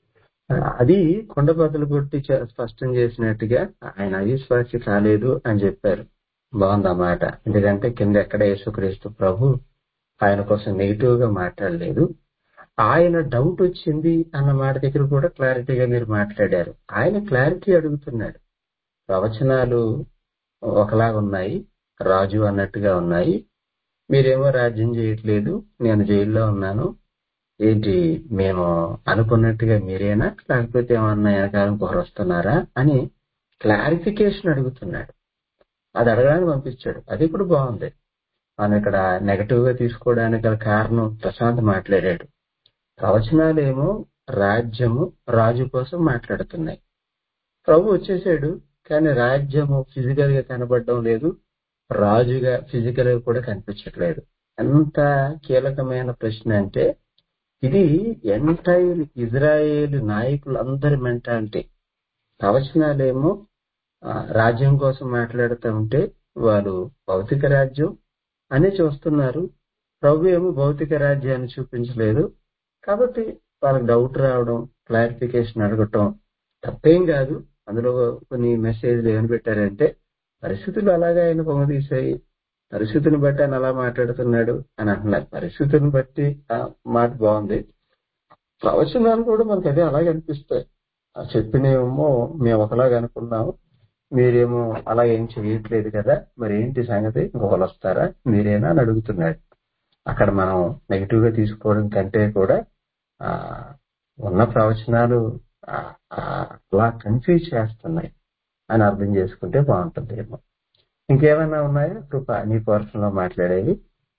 అది కొండ బదులు కొట్టి చ- స్పష్టం చేసినట్టుగా ఆయన అవిశ్వాసి కాలేదు అని చెప్పారు బాగుంది ఆ మాట ఎందుకంటే కింద ఎక్కడ యేసుక్రీస్తు ప్రభు ఆయన కోసం నెగిటివ్ గా మాట్లాడలేదు ఆయన డౌట్ వచ్చింది అన్న మాట దగ్గర కూడా క్లారిటీగా మీరు మాట్లాడారు ఆయన క్లారిటీ అడుగుతున్నాడు ప్రవచనాలు ఒకలాగా ఉన్నాయి రాజు అన్నట్టుగా ఉన్నాయి మీరేమో రాజ్యం చేయట్లేదు నేను జైల్లో ఉన్నాను ఏంటి మేము అనుకున్నట్టుగా మీరేనా లేకపోతే ఏమన్నా వెనకాలం వస్తున్నారా అని క్లారిఫికేషన్ అడుగుతున్నాడు అది అడగడానికి పంపించాడు అది కూడా బాగుంది మనం ఇక్కడ నెగటివ్ గా తీసుకోవడానికి గల కారణం ప్రశాంత్ మాట్లాడాడు ప్రవచనాలేమో రాజ్యము రాజు కోసం మాట్లాడుతున్నాయి ప్రభు వచ్చేసాడు కానీ రాజ్యము ఫిజికల్ గా కనబడడం లేదు రాజుగా ఫిజికల్ గా కూడా కనిపించట్లేదు ఎంత కీలకమైన ప్రశ్న అంటే ఇది ఎంటైర్ ఇజ్రాయేల్ నాయకులందరి మెంటాలిటీ ప్రవచనాలేమో ఆ, రాజ్యం కోసం మాట్లాడుతూ ఉంటే వాళ్ళు భౌతిక రాజ్యం అని చూస్తున్నారు ప్రభు ఏమో భౌతిక రాజ్యాన్ని చూపించలేదు కాబట్టి వాళ్ళకి డౌట్ రావడం క్లారిఫికేషన్ అడగటం తప్పేం కాదు అందులో కొన్ని మెసేజ్లు ఏమని పెట్టారంటే పరిస్థితులు అలాగే ఆయన పొంగదీశాయి పరిస్థితిని బట్టి ఆయన అలా మాట్లాడుతున్నాడు అని అంటున్నారు పరిస్థితిని బట్టి ఆ మాట బాగుంది ప్రవచనాలు కూడా మనకు అదే అలాగే అనిపిస్తాయి ఆ చెప్పినేమో మేము ఒకలాగా అనుకున్నాము మీరేమో అలా ఏం చేయట్లేదు కదా మరి ఏంటి సంగతి ఇంకొకరు వస్తారా మీరేనా అని అడుగుతున్నాడు అక్కడ మనం నెగిటివ్ గా తీసుకోవడం కంటే కూడా ఆ ఉన్న ప్రవచనాలు ఆ, ఆ, అలా కన్ఫ్యూజ్ చేస్తున్నాయి అని అర్థం చేసుకుంటే బాగుంటుంది ఏమో ఇంకేమైనా ఉన్నాయా కృప నీ పోర్షన్ లో మాట్లాడేవి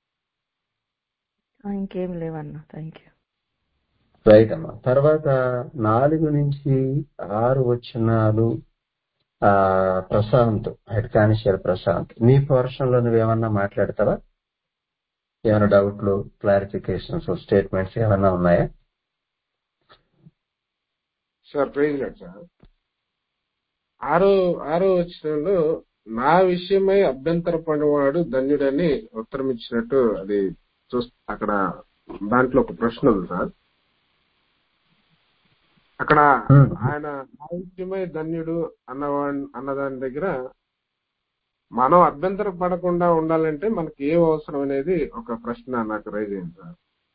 ఆ, ఇంకేం లేవన్నా థ్యాంక్ యూ రైట్ అమ్మా తర్వాత నాలుగు నుంచి ఆరు వచ్చినాలు ఆ ప్రశాంత్ హెడ్ కానిస్టేబుల్ ప్రశాంత్ నీ పోర్షన్ లో నువ్వేమన్నా మాట్లాడతావా ఏమైనా డౌట్లు క్లారిఫికేషన్స్ స్టేట్మెంట్స్ ఏమైనా ఉన్నాయా సార్ ప్రైజ్ లాడ్ సార్ ఆరో ఆరో వచనంలో నా విషయమై అభ్యంతర పడినవాడు ధన్యుడని ఉత్తరం ఇచ్చినట్టు అది చూస్ అక్కడ దాంట్లో ఒక ప్రశ్న ఉంది సార్ అక్కడ Hmm. ఆయన నా విషయమై ధన్యుడు అన్నవాడి అన్నదాని దగ్గర మనం అభ్యంతర పడకుండా ఉండాలంటే మనకి ఏం అవసరం అనేది ఒక ప్రశ్న నాకు రైజ్ అయింది సార్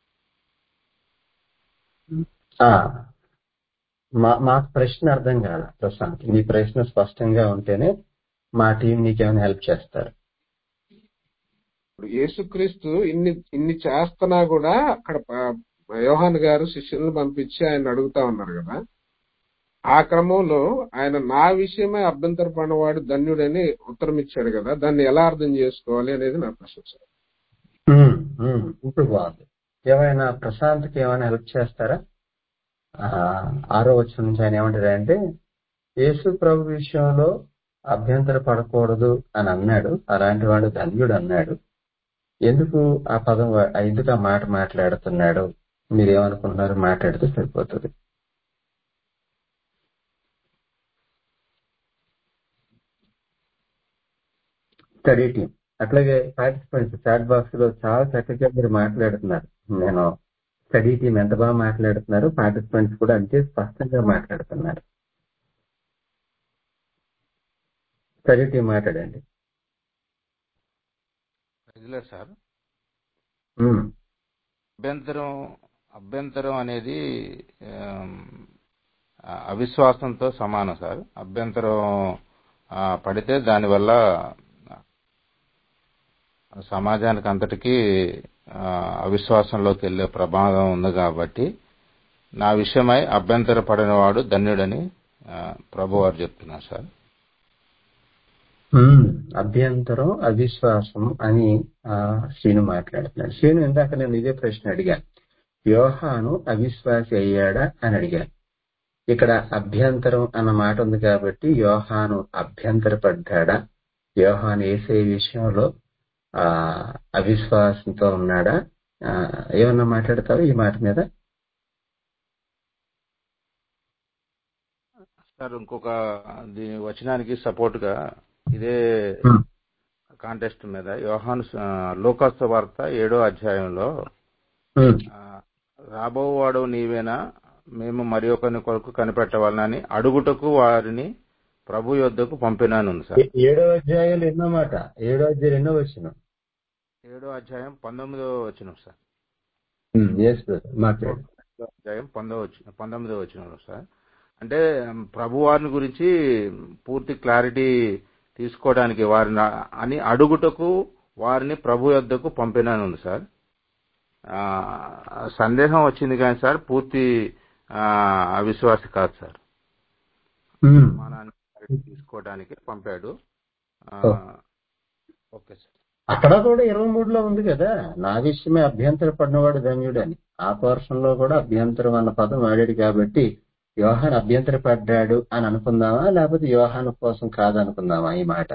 ఆ, మా మాకు ప్రశ్న అర్థం కాల ప్రశాంత్ నీ ప్రశ్న స్పష్టంగా ఉంటేనే మా టీం నీకేమైనా హెల్ప్ చేస్తారు ఇప్పుడు యేసుక్రీస్తు ఇన్ని ఇన్ని చేస్తున్నా కూడా అక్కడ ప- యోహాన్ గారు శిష్యులను పంపించి ఆయన అడుగుతా ఉన్నారు కదా ఆ క్రమంలో ఆయన నా విషయమై అభ్యంతర పడినవాడు ధన్యుడని ఉత్తరం ఇచ్చాడు కదా దాన్ని ఎలా అర్థం చేసుకోవాలి అనేది నా ప్రశ్న సార్ ఉమ్, ఉమ్, ఇప్పుడు బాగుంది ఏమైనా ప్రశాంత్కి ఏమైనా హెల్ప్ చేస్తారా ఆ, ఆరో వచ్చిన నుంచి ఆయన ఏమంటారంటే యేసు ప్రభు విషయంలో అభ్యంతర పడకూడదు అని అన్నాడు అలాంటి వాడు ధన్యుడు అన్నాడు ఎందుకు ఆ పదం వా- ఎందుకు ఆ మాట మాట్లాడుతున్నాడు మీరేమనుకుంటున్నారు మాట్లాడితే సరిపోతుంది స్టడీ టీం అట్లాగే పార్టిసిపెంట్స్ చాట్ బాక్స్ లో చాలా చక్కగా మీరు మాట్లాడుతున్నారు నేను స్టడీ టీం ఎంత బాగా మాట్లాడుతున్నారు పార్టిసిపెంట్స్ కూడా అంతే స్పష్టంగా మాట్లాడుతున్నారు స్టడీ టీం మాట్లాడండి ఇదిలే సార్ ఉమ్, అభ్యంతరం అభ్యంతరం అనేది ఆమ్, ఆ, అవిశ్వాసంతో సమానం సార్ అభ్యంతరం ఆ, పడితే దానివల్ల సమాజానికి అంతటికీ ఆ, అవిశ్వాసంలోకి వెళ్లే ప్రమాదం ఉంది కాబట్టి నా విషయమై అభ్యంతర పడినవాడు ధన్యుడని ఆ, ప్రభువారు చెప్తున్నారు సార్ ఉమ్, అభ్యంతరం అవిశ్వాసం అని ఆ, శ్రీను మాట్లాడుతున్నాడు శ్రీను ఇందాక నేను ఇదే ప్రశ్న అడిగాను యోహాను అవిశ్వాసి అయ్యాడా అని అడిగాను ఇక్కడ అభ్యంతరం అన్న మాట ఉంది కాబట్టి యోహాను అభ్యంతరపడ్డాడా యోహాను ఏసే విషయంలో ఆ అవిశ్వాసంతో ఉన్నాడా ఆ, ఏమన్నా మాట్లాడతావు ఈ మాట మీద సార్ ఇంకొక దీని వచనానికి సపోర్ట్ గా ఇదే ఉమ్, కాంటెస్ట్ మీద యోహాను ఆ, లూకాసు వార్త ఏడో అధ్యాయంలో ఉమ్, ఆ, రాబోవాడు నీవేనా మేము మరి ఒకరిని కొరకు కనిపెట్టవాలని అడుగుటకు వారిని ప్రభు యొద్దకు పంపినాను ఉంది సార్ ఏ- ఏడో అధ్యాయాలు ఎన్నో మాట ఏడో అధ్యాయులు ఎన్నో వచ్చిన ఏడో అధ్యాయం పంతొమ్మిదో వచ్చిన సార్ ఎస్ మాట్లాడు ఏడో అధ్యాయం పంతొమ్మిదో వచ్చిన పంతొమ్మిదో వచ్చిన సార్ అంటే ప్రభు వారిని గురించి పూర్తి క్లారిటీ తీసుకోవడానికి వారిని అని అడుగుటకు వారిని ప్రభు యొద్దకు పంపినాను ఉంది సార్ ఆ, సందేహం వచ్చింది కానీ సార్ పూర్తి ఆ, అవిశ్వాసి కాదు సార్ ఉమ్. అనుమానాన్ని clarity తీసుకోవడానికి పంపాడు ఆ, ఓ. ఓకే సార్ అక్కడ కూడా ఇరవై మూడులో ఉంది కదా నా విషయమే అభ్యంతర పడినవాడు ధన్యుడు అని ఆ పోర్షన్ లో కూడా అభ్యంతరం అన్న పదం వాడాడు కాబట్టి యోహాన్ అభ్యంతర పడ్డాడు అని అనుకుందామా లేకపోతే యోహాను కోసం కాదనుకుందామా ఈ మాట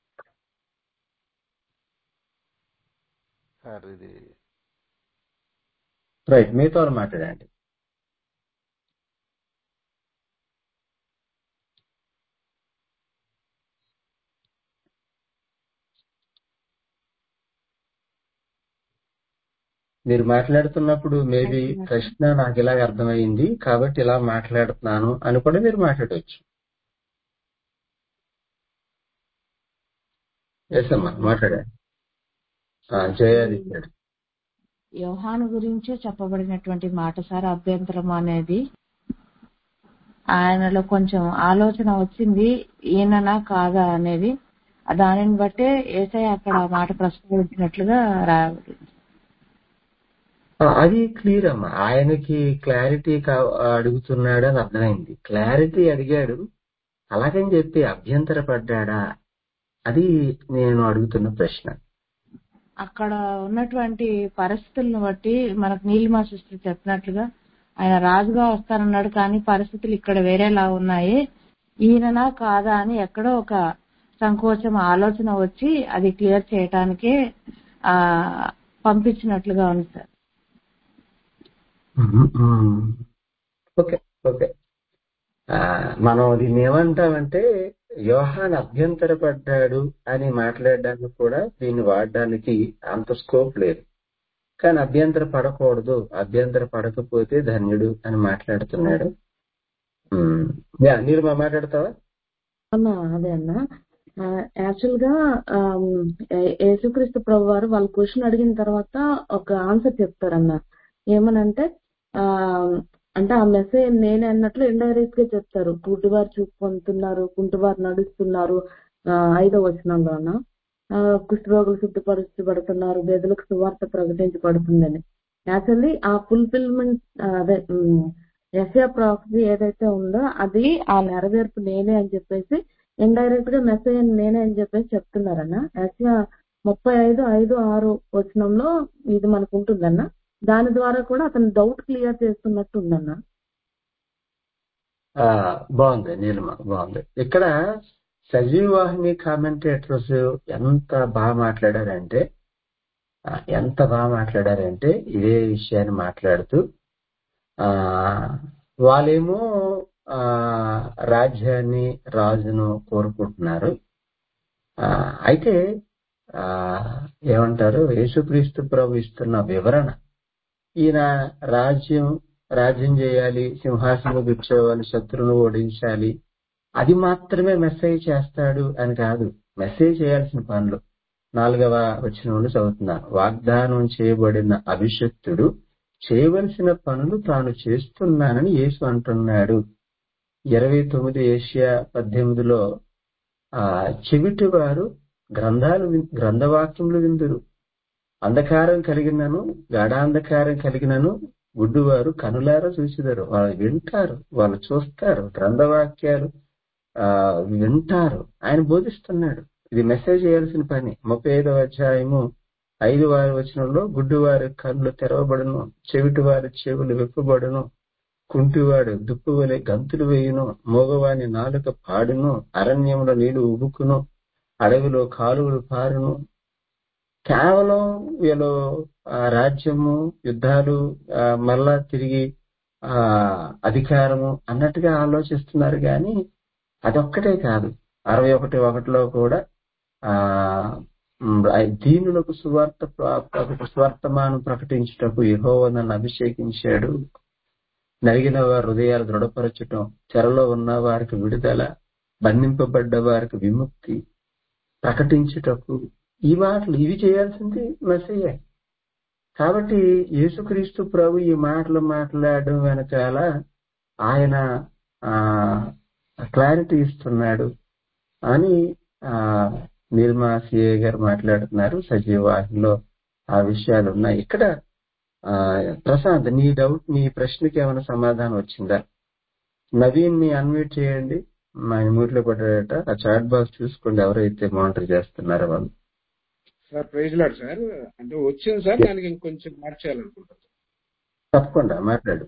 సార్ ఇది రైట్ మీతో మాట్లాడండి మీరు మాట్లాడుతున్నప్పుడు మేబీ ప్రశ్న నాకు ఇలాగ అర్థమైంది కాబట్టి ఇలా మాట్లాడుతున్నాను అని కూడా మీరు మాట్లాడవచ్చు ఎస్ అమ్మా మాట్లాడండి ఆ, జయాది ఇచ్చాడు యోహాను గురించే చెప్పబడినటువంటి మాట సార్ అభ్యంతరం అనేది ఆయనలో కొంచెం ఆలోచన వచ్చింది ఈయననా కాదా అనేది దానిని బట్టే ఏసై అక్కడ ఆ మాట ప్రస్తావించినట్లుగా రాయబడింది ఆ, అది క్లియర్ అమ్మా ఆయనకి క్లారిటీ కా అడుగుతున్నాడు అని అర్థమైంది క్లారిటీ అడిగాడు అలాగని చెప్పి అభ్యంతరపడ్డా అది నేను అడుగుతున్న ప్రశ్న అక్కడ ఉన్నటువంటి పరిస్థితులను బట్టి మనకు నీలిమా సిస్టర్ చెప్పినట్లుగా ఆయన రాజుగా వస్తానన్నాడు కానీ పరిస్థితులు ఇక్కడ వేరేలా ఉన్నాయి ఈయననా కాదా అని ఎక్కడో ఒక సంకోచం ఆలోచన వచ్చి అది క్లియర్ చేయటానికే ఆ పంపించినట్లుగా ఉంది సార్ ఓకే ఓకే ఆ, మనం దీన్ని ఏమంటామంటే యోహాన్ అభ్యంతరపడ్డాడు అని మాట్లాడడానికి కూడా దీన్ని వాడడానికి అంత స్కోప్ లేదు కానీ అభ్యంతర పడకూడదు అభ్యంతర పడకపోతే ధన్యుడు అని మాట్లాడుతున్నాడు ఉమ్. యా, నీరు మా మాట్లాడతావా అన్న అదే అన్న యాక్చువల్ గా ఆమ్, ఏ- యేసుక్రీస్తు ప్రభు వారు వాళ్ళ క్వశ్చన్ అడిగిన తర్వాత ఒక ఆన్సర్ చెప్తారన్న ఏమనంటే ఆ అంటే ఆ మెసేజ్ నేనే అన్నట్లు ఇండైరెక్ట్ గా చెప్తారు గుడ్డివారు చూపు పొందుతున్నారు కుంటివారు నడుస్తున్నారు ఆ, ఐదో వచనంలో అన్న ఆ, కుష్ఠరోగులు శుద్ధిపరచబడుతున్నారు బెదలకు సువార్త ప్రకటించబడుతుందని యాక్చువల్లీ ఆ ఫుల్ఫిల్మెంట్ అదే ఎస్యా ప్రాఫీ ఏదైతే ఉందో అది ఆ నెరవేర్పు నేనే అని చెప్పేసి ఇండైరెక్ట్ గా మెసేజ్ నేనే అని చెప్పేసి చెప్తున్నారన్న ఎస్యా ముప్పై ఐదు ఐదు ఆరు వచనంలో ఇది మనకు ఉంటుందన్న దాని ద్వారా కూడా అతను డౌట్ క్లియర్ చేస్తున్నట్టు ఉందన్న ఆ, బాగుంది నీలిమ బాగుంది ఇక్కడ సజీవ్ వాహిని కామెంటేటర్స్ ఎంత బాగా మాట్లాడారంటే ఆ, ఎంత బాగా మాట్లాడారంటే ఇదే విషయాన్ని మాట్లాడుతూ ఆ వాళ్ళేమో ఆ రాజ్యాన్ని రాజును కోరుకుంటున్నారు ఆ అయితే ఆ ఏమంటారు యేసుక్రీస్తు ప్రభు ఇస్తున్న వివరణ ఈయన రాజ్యం రాజ్యం చేయాలి సింహాసనం కూర్చోవాలి శత్రువును ఓడించాలి అది మాత్రమే మెసేజ్ చేస్తాడు అని కాదు మెసేజ్ చేయాల్సిన పనులు నాలుగవ వచనంలో చదువుతున్నాను వాగ్దానం చేయబడిన అభిషక్తుడు చేయవలసిన పనులు తాను చేస్తున్నానని యేసు అంటున్నాడు ఇరవై తొమ్మిది ఏషియా పద్దెనిమిదిలో ఆ చెవిటి వారు గ్రంథాలు విన్- గ్రంథవాక్యములు విందురు అంధకారం కలిగినను గాఢాంధకారం కలిగినను గుడ్డివారు కనులారా చూసిదారు వాళ్ళు వింటారు వాళ్ళు చూస్తారు గ్రంథవాక్యాలు ఆ వింటారు ఆయన బోధిస్తున్నాడు ఇది మెసేజ్ చేయాల్సిన పని ముప్పై ఐదవ అధ్యాయము ఐదు వారి వచనంలో గుడ్డివారి కళ్ళు తెరవబడును చెవిటి వారి చెవులు విప్పబడును కుంటివాడు దుప్పు వలె గంతులు వేయును మోగవాని నాలుక పాడును అరణ్యములో నీళ్లు ఉబుకును అడవిలో కాలువలు పారును కేవలం వీళ్ళు ఆ, రాజ్యము యుద్ధాలు ఆ, మళ్ళా తిరిగి ఆ అధికారము అన్నట్టుగా ఆలోచిస్తున్నారు కానీ అదొక్కటే కాదు అరవై ఒకటి ఒకటిలో కూడా ఆ ఉమ్, ఆ దీనులకు సువార్త ప్ర- సువార్తమానం ప్రకటించుటకు యెహోవా నన్ను అభిషేకించాడు నలిగిన వారి హృదయాలు దృఢపరచటం చెరలో ఉన్న వారికి విడుదల బంధింపబడ్డ వారికి విముక్తి ప్రకటించుటకు ఈ మాటలు ఇవి చేయాల్సింది మెస్సయ్యే కాబట్టి యేసుక్రీస్తు ప్రభు ఈ మాటలు మాట్లాడడం వెనకాల ఆయన ఆ క్లారిటీ ఇస్తున్నాడు అని ఆ నిర్మా సిఏ గారు మాట్లాడుతున్నారు సజీవాహిలో ఆ విషయాలు ఉన్నాయి ఇక్కడ ఆ ప్రశాంత్ నీ డౌట్ నీ ప్రశ్నకి ఏమైనా సమాధానం వచ్చిందా నవీన్ ని అన్మ్యూట్ చేయండి మా మ్యూట్ లో పడ్డాడట ఆ చాట్ బాక్స్ చూసుకోండి ఎవరైతే మానిటర్ చేస్తున్నారో వాళ్ళు సార్ ప్రైజ్ లాడ్ సార్ అంటే వచ్చింది సార్ దానికి ఇంకొంచెం మార్చేయాలనుకుంటాను తప్పకుండా మాట్లాడు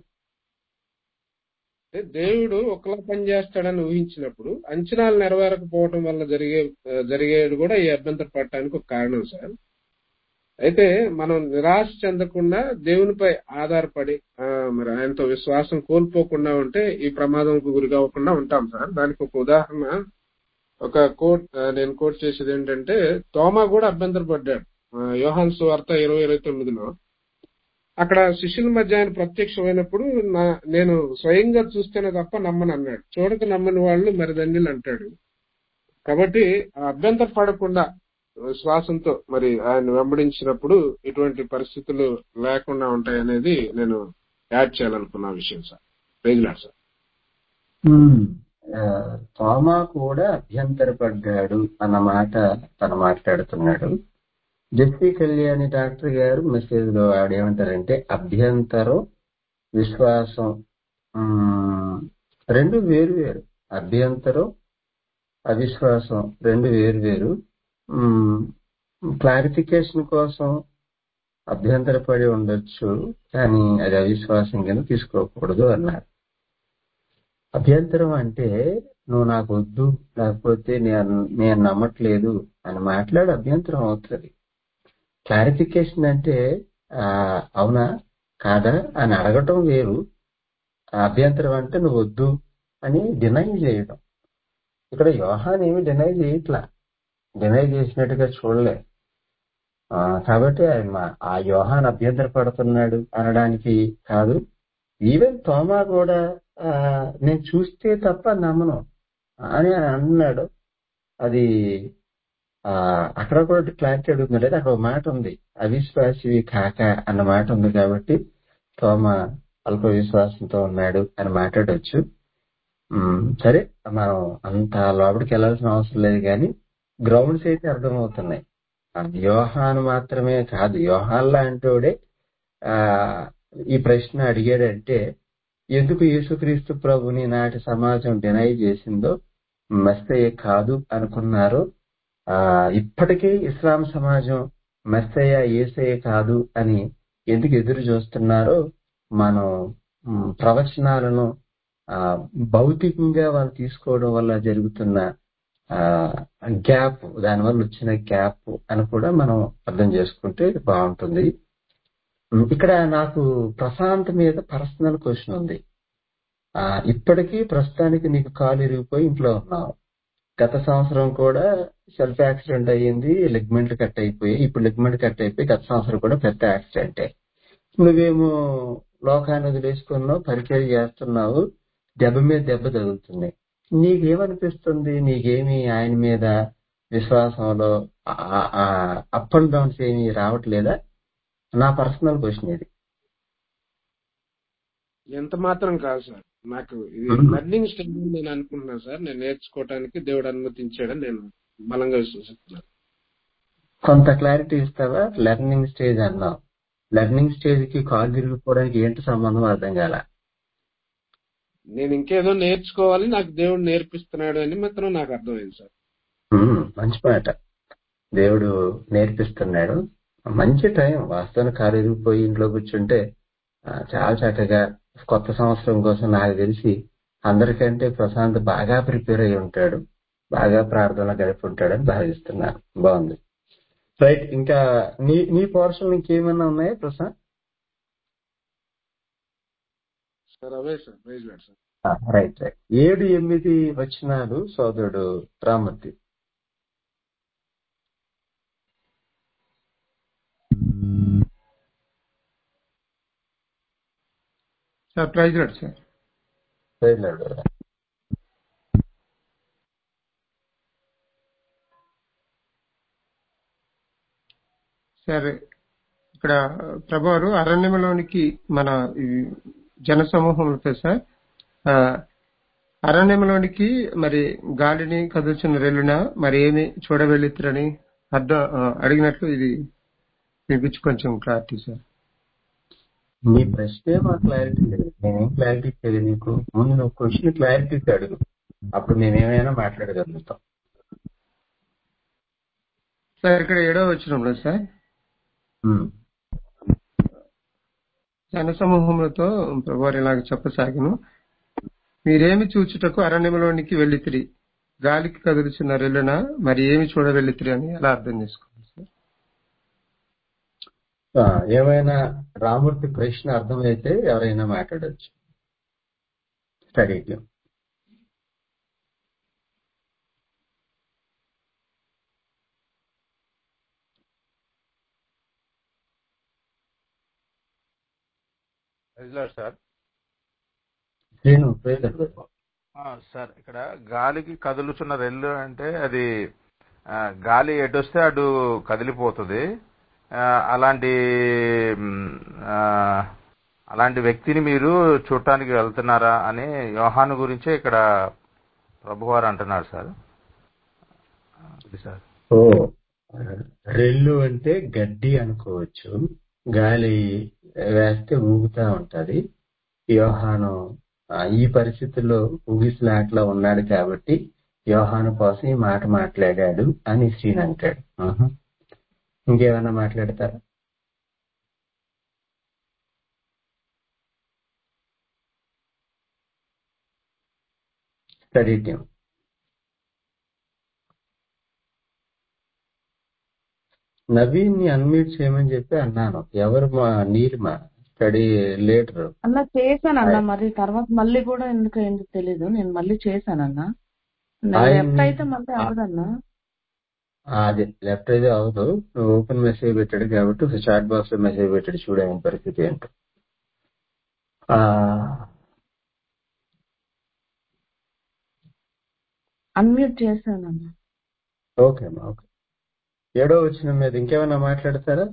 అంటే దేవుడు ఒకలా పని చేస్తాడని ఊహించినప్పుడు అంచనాలు నెరవేరకపోవడం వల్ల జరిగే ఆ, జరిగేది కూడా ఈ అభ్యంతర పడటానికి ఒక కారణం సార్ అయితే మనం నిరాశ చెందకుండా దేవునిపై ఆధారపడి ఆ, మరి ఆయనతో విశ్వాసం కోల్పోకుండా ఉంటే ఈ ప్రమాదంకు గురి కాకుండా ఉంటాం సార్ దానికి ఒక ఉదాహరణ ఒక కోట్ ఆ, నేను కోట్ చేసేది ఏంటంటే తోమా కూడా అభ్యంతర పడ్డాడు యోహాన్ సువార్త ఇరవై ఇరవై తొమ్మిదిలో అక్కడ శిష్యుల మధ్య ఆయన ప్రత్యక్షమైనప్పుడు నా నేను స్వయంగా చూస్తేనే తప్ప నమ్మను అన్నాడు చూడక నమ్మని వాళ్ళు మరి దండిలు అంటాడు కాబట్టి ఆ అభ్యంతర పడకుండా విశ్వాసంతో మరి ఆయన వెంబడించినప్పుడు ఇటువంటి పరిస్థితులు లేకుండా ఉంటాయనేది నేను యాడ్ చేయాలనుకున్న విషయం సార్ ప్రైజ్లాడ్ సార్ ఆ, తోమా కూడా అభ్యంతరపడ్డాడు అన్న మాట తను మాట్లాడుతున్నాడు జెస్సీ కళ్యాణి డాక్టర్ గారు మెసేజ్ లో ఆడేమంటారంటే అభ్యంతరం విశ్వాసం ఉమ్, రెండు వేరు వేరు అభ్యంతరం అవిశ్వాసం రెండు వేరు వేరు క్లారిఫికేషన్ కోసం అభ్యంతరపడి ఉండొచ్చు కానీ అది అవిశ్వాసం కింద తీసుకోకూడదు అన్నారు అభ్యంతరం అంటే నువ్వు నాకు వద్దు లేకపోతే నేను నేను నమ్మట్లేదు అని మాట్లాడి అభ్యంతరం అవుతుంది క్లారిఫికేషన్ అంటే ఆ, అవునా కాదా అని అడగటం వేరు ఆ అభ్యంతరం అంటే నువ్వు వద్దు అని డినై చేయడం ఇక్కడ యోహాన్ ఏమి డినై చేయట్లా డినై చేసినట్టుగా చూడలే ఆ, కాబట్టి ఆయన మా- ఆ యోహాన్ అభ్యంతర పడుతున్నాడు అనడానికి కాదు ఈవెన్ తోమా కూడా ఆ, నేను చూస్తే తప్ప నమ్మను అని ఆయన అన్నాడు అది ఆ అక్కడ కూడా క్లారిటీ అడుగుతున్నాడు అయితే అక్కడ ఒక మాట ఉంది అవిశ్వాసివి కాక అన్న మాట ఉంది కాబట్టి తోమ అల్ప విశ్వాసంతో ఉన్నాడు అని మాట్లాడవచ్చు ఉమ్, సరే మనం అంత లోపలికి వెళ్ళాల్సిన అవసరం లేదు కానీ గ్రౌండ్స్ అయితే అర్థమవుతున్నాయి ఆ, యోహాను మాత్రమే కాదు యోహాన్ లాంటోడే ఆ ఈ ప్రశ్న అడిగాడంటే ఎందుకు యేసుక్రీస్తు ప్రభుని నాటి సమాజం డినై చేసిందో మెస్తయ్య కాదు అనుకున్నారో ఆ ఇప్పటికీ ఇస్లాం సమాజం మెస్తయ్య ఏసయ్య కాదు అని ఎందుకు ఎదురు చూస్తున్నారో మనం మ్, ప్రవచనాలను ఆ భౌతికంగా వాళ్ళు తీసుకోవడం వల్ల జరుగుతున్న ఆ గ్యాప్ దానివల్ల వచ్చిన గ్యాప్ అని కూడా మనం అర్థం చేసుకుంటే బాగుంటుంది ఉమ్, ఇక్కడ నాకు ప్రశాంత్ మీద పర్సనల్ క్వశ్చన్ ఉంది ఆ ఇప్పటికీ ప్రస్తుతానికి నీకు కాలు ఇరిగిపోయి ఇంట్లో ఉన్నావు గత సంవత్సరం కూడా సెల్ఫ్ యాక్సిడెంట్ అయ్యింది లెగ్మెంట్ కట్ అయిపోయి ఇప్పుడు లెగ్మెంట్ కట్ అయిపోయి గత సంవత్సరం కూడా పెద్ద యాక్సిడెంటే నువ్వేమో లోకాన్ని వదిలేసుకున్నావు పరిచయం చేస్తున్నావు దెబ్బ మీద దెబ్బ తగులుతుంది నీకేమనిపిస్తుంది నీకేమి ఆయన మీద విశ్వాసంలో అప్ అండ్ డౌన్స్ ఏమి రావట్లేదా నా పర్సనల్ క్వశ్చన్ ఇది ఎంత మాత్రం కాదు సార్ నాకు ఇది లర్నింగ్ స్టేజ్ అని నేను అనుకుంటున్నాను సార్ నేను నేర్చుకోవడానికి దేవుడు అనుమతించాడని నేను బలంగా విశ్వసిస్తున్నాను కొంత క్లారిటీ ఇస్తావా లెర్నింగ్ స్టేజ్ అన్నావు లెర్నింగ్ స్టేజ్ కి కాల్ తిరిగిపోవడానికి ఏంటి సంబంధం అర్థం కాల నేను ఇంకేదో నేర్చుకోవాలి నాకు దేవుడు నేర్పిస్తున్నాడు అని మాత్రం నాకు అర్థమైంది సార్ ఉమ్, మంచి మాట దేవుడు నేర్పిస్తున్నాడు మంచి టైం వాస్తవానికి కాలు ఇరిగిపోయి ఇంట్లో కూర్చుంటే ఆ, చాలా చక్కగా కొత్త సంవత్సరం కోసం నాకు తెలిసి అందరికంటే ప్రశాంత్ బాగా ప్రిపేర్ అయి ఉంటాడు బాగా ప్రార్థన గడిపి ఉంటాడని భావిస్తున్నాను బాగుంది రైట్ ఇంకా నీ నీ పోర్షన్ ఇంకేమైనా ఉన్నాయా ప్రశాంత్ సార్ అవే సార్ ప్రైజ్ లాడ్ సార్ ఆ, రైట్ రైట్ ఏడు ఎనిమిది వచ్చినాడు సోదరుడు Ramurthy sir praise lord sir వెళ్ళాడు సార్ ఇక్కడ ప్రభువారు అరణ్యంలోనికి మన ఈ జన సమూహంతో సార్ ఆ, అరణ్యంలోనికి మరి గాలిని కదుల్చిన రెల్లున మరి ఏమి చూడవెళ్ళిద్దరని అర్థం ఆ, అడిగినట్లు ఇది మీకు కొంచెం క్లారిటీ సార్ నీ ప్రశ్నే మా క్లారిటీ లేదు నేనేం క్లారిటీ ఇచ్చేది నీకు ముందు నువ్వు క్వశ్చన్ క్లారిటీ అడుగు అప్పుడు మేమేమైనా మాట్లాడగలుగుతాం సార్ ఇక్కడ ఏడో వచ్చినంలో సార్ ఉమ్. జన సమూహములతో ప్రభువారు ఇలాగ చెప్పసాగను మీరేమి చూచుటకు అరణ్యంలోనికి వెళ్ళితిరి గాలికి కదులుచున్న రెల్లున మరి ఏమి చూడ వెళ్ళితిరి అని ఎలా అర్థం చేసుకోవాలి సార్ ఆ, ఏమైనా రామూర్తి ప్రశ్న అర్థమైతే ఎవరైనా మాట్లాడొచ్చు study team praise lord sir Srinu ప్రేరకుడు. ఆ, సార్ ఇక్కడ గాలికి కదులుతున్న రెల్లు అంటే అది ఆ, గాలి ఎటొస్తే అటు కదిలిపోతుంది ఆ, అలాంటి మ్, ఆ, అలాంటి వ్యక్తిని మీరు చూడటానికి వెళ్తున్నారా అని యోహాను గురించే ఇక్కడ ప్రభువారు అంటున్నారు సార్ అది సార్ ఓ రెల్లు అంటే గడ్డి అనుకోవచ్చు గాలి వేస్తే ఊగుతా ఉంటది యోహాను ఆ, ఈ పరిస్థితుల్లో ఊగిసలాట్లా ఉన్నాడు కాబట్టి యోహాను కోసం ఈ మాట మాట్లాడాడు అని శ్రీని అంటాడు ఆహా. ఇంకేమన్నా మాట్లాడతారా స్టడీ టీం నవీన్ ని అన్మ్యూట్ చేయమని చెప్పి అన్నాను ఎవరు మా నీలిమ స్టడీ లీడర్ అన్న చేశానన్న మరి తర్వాత మళ్ళీ కూడా ఎందుకు ఎందుకు తెలీదు నేను మళ్ళీ చేశానన్న నేను ఆయన- లెఫ్ట్ అయితే మళ్ళీ అవదన్నా అది లెఫ్ట్ అయితే అవదు నువ్వు ఓపెన్ మెసేజ్ పెట్టాడు కాబట్టి చాట్ బాక్స్ లో మెసేజ్ పెట్టాడు చూడు ఆయన పరిస్థితి ఏంటో ఆ, అన్మ్యూట్ చేశానన్న ఓకే అమ్మా ఓకే ఏడో వచ్చిన మీద ఇంకేమైనా మాట్లాడతారా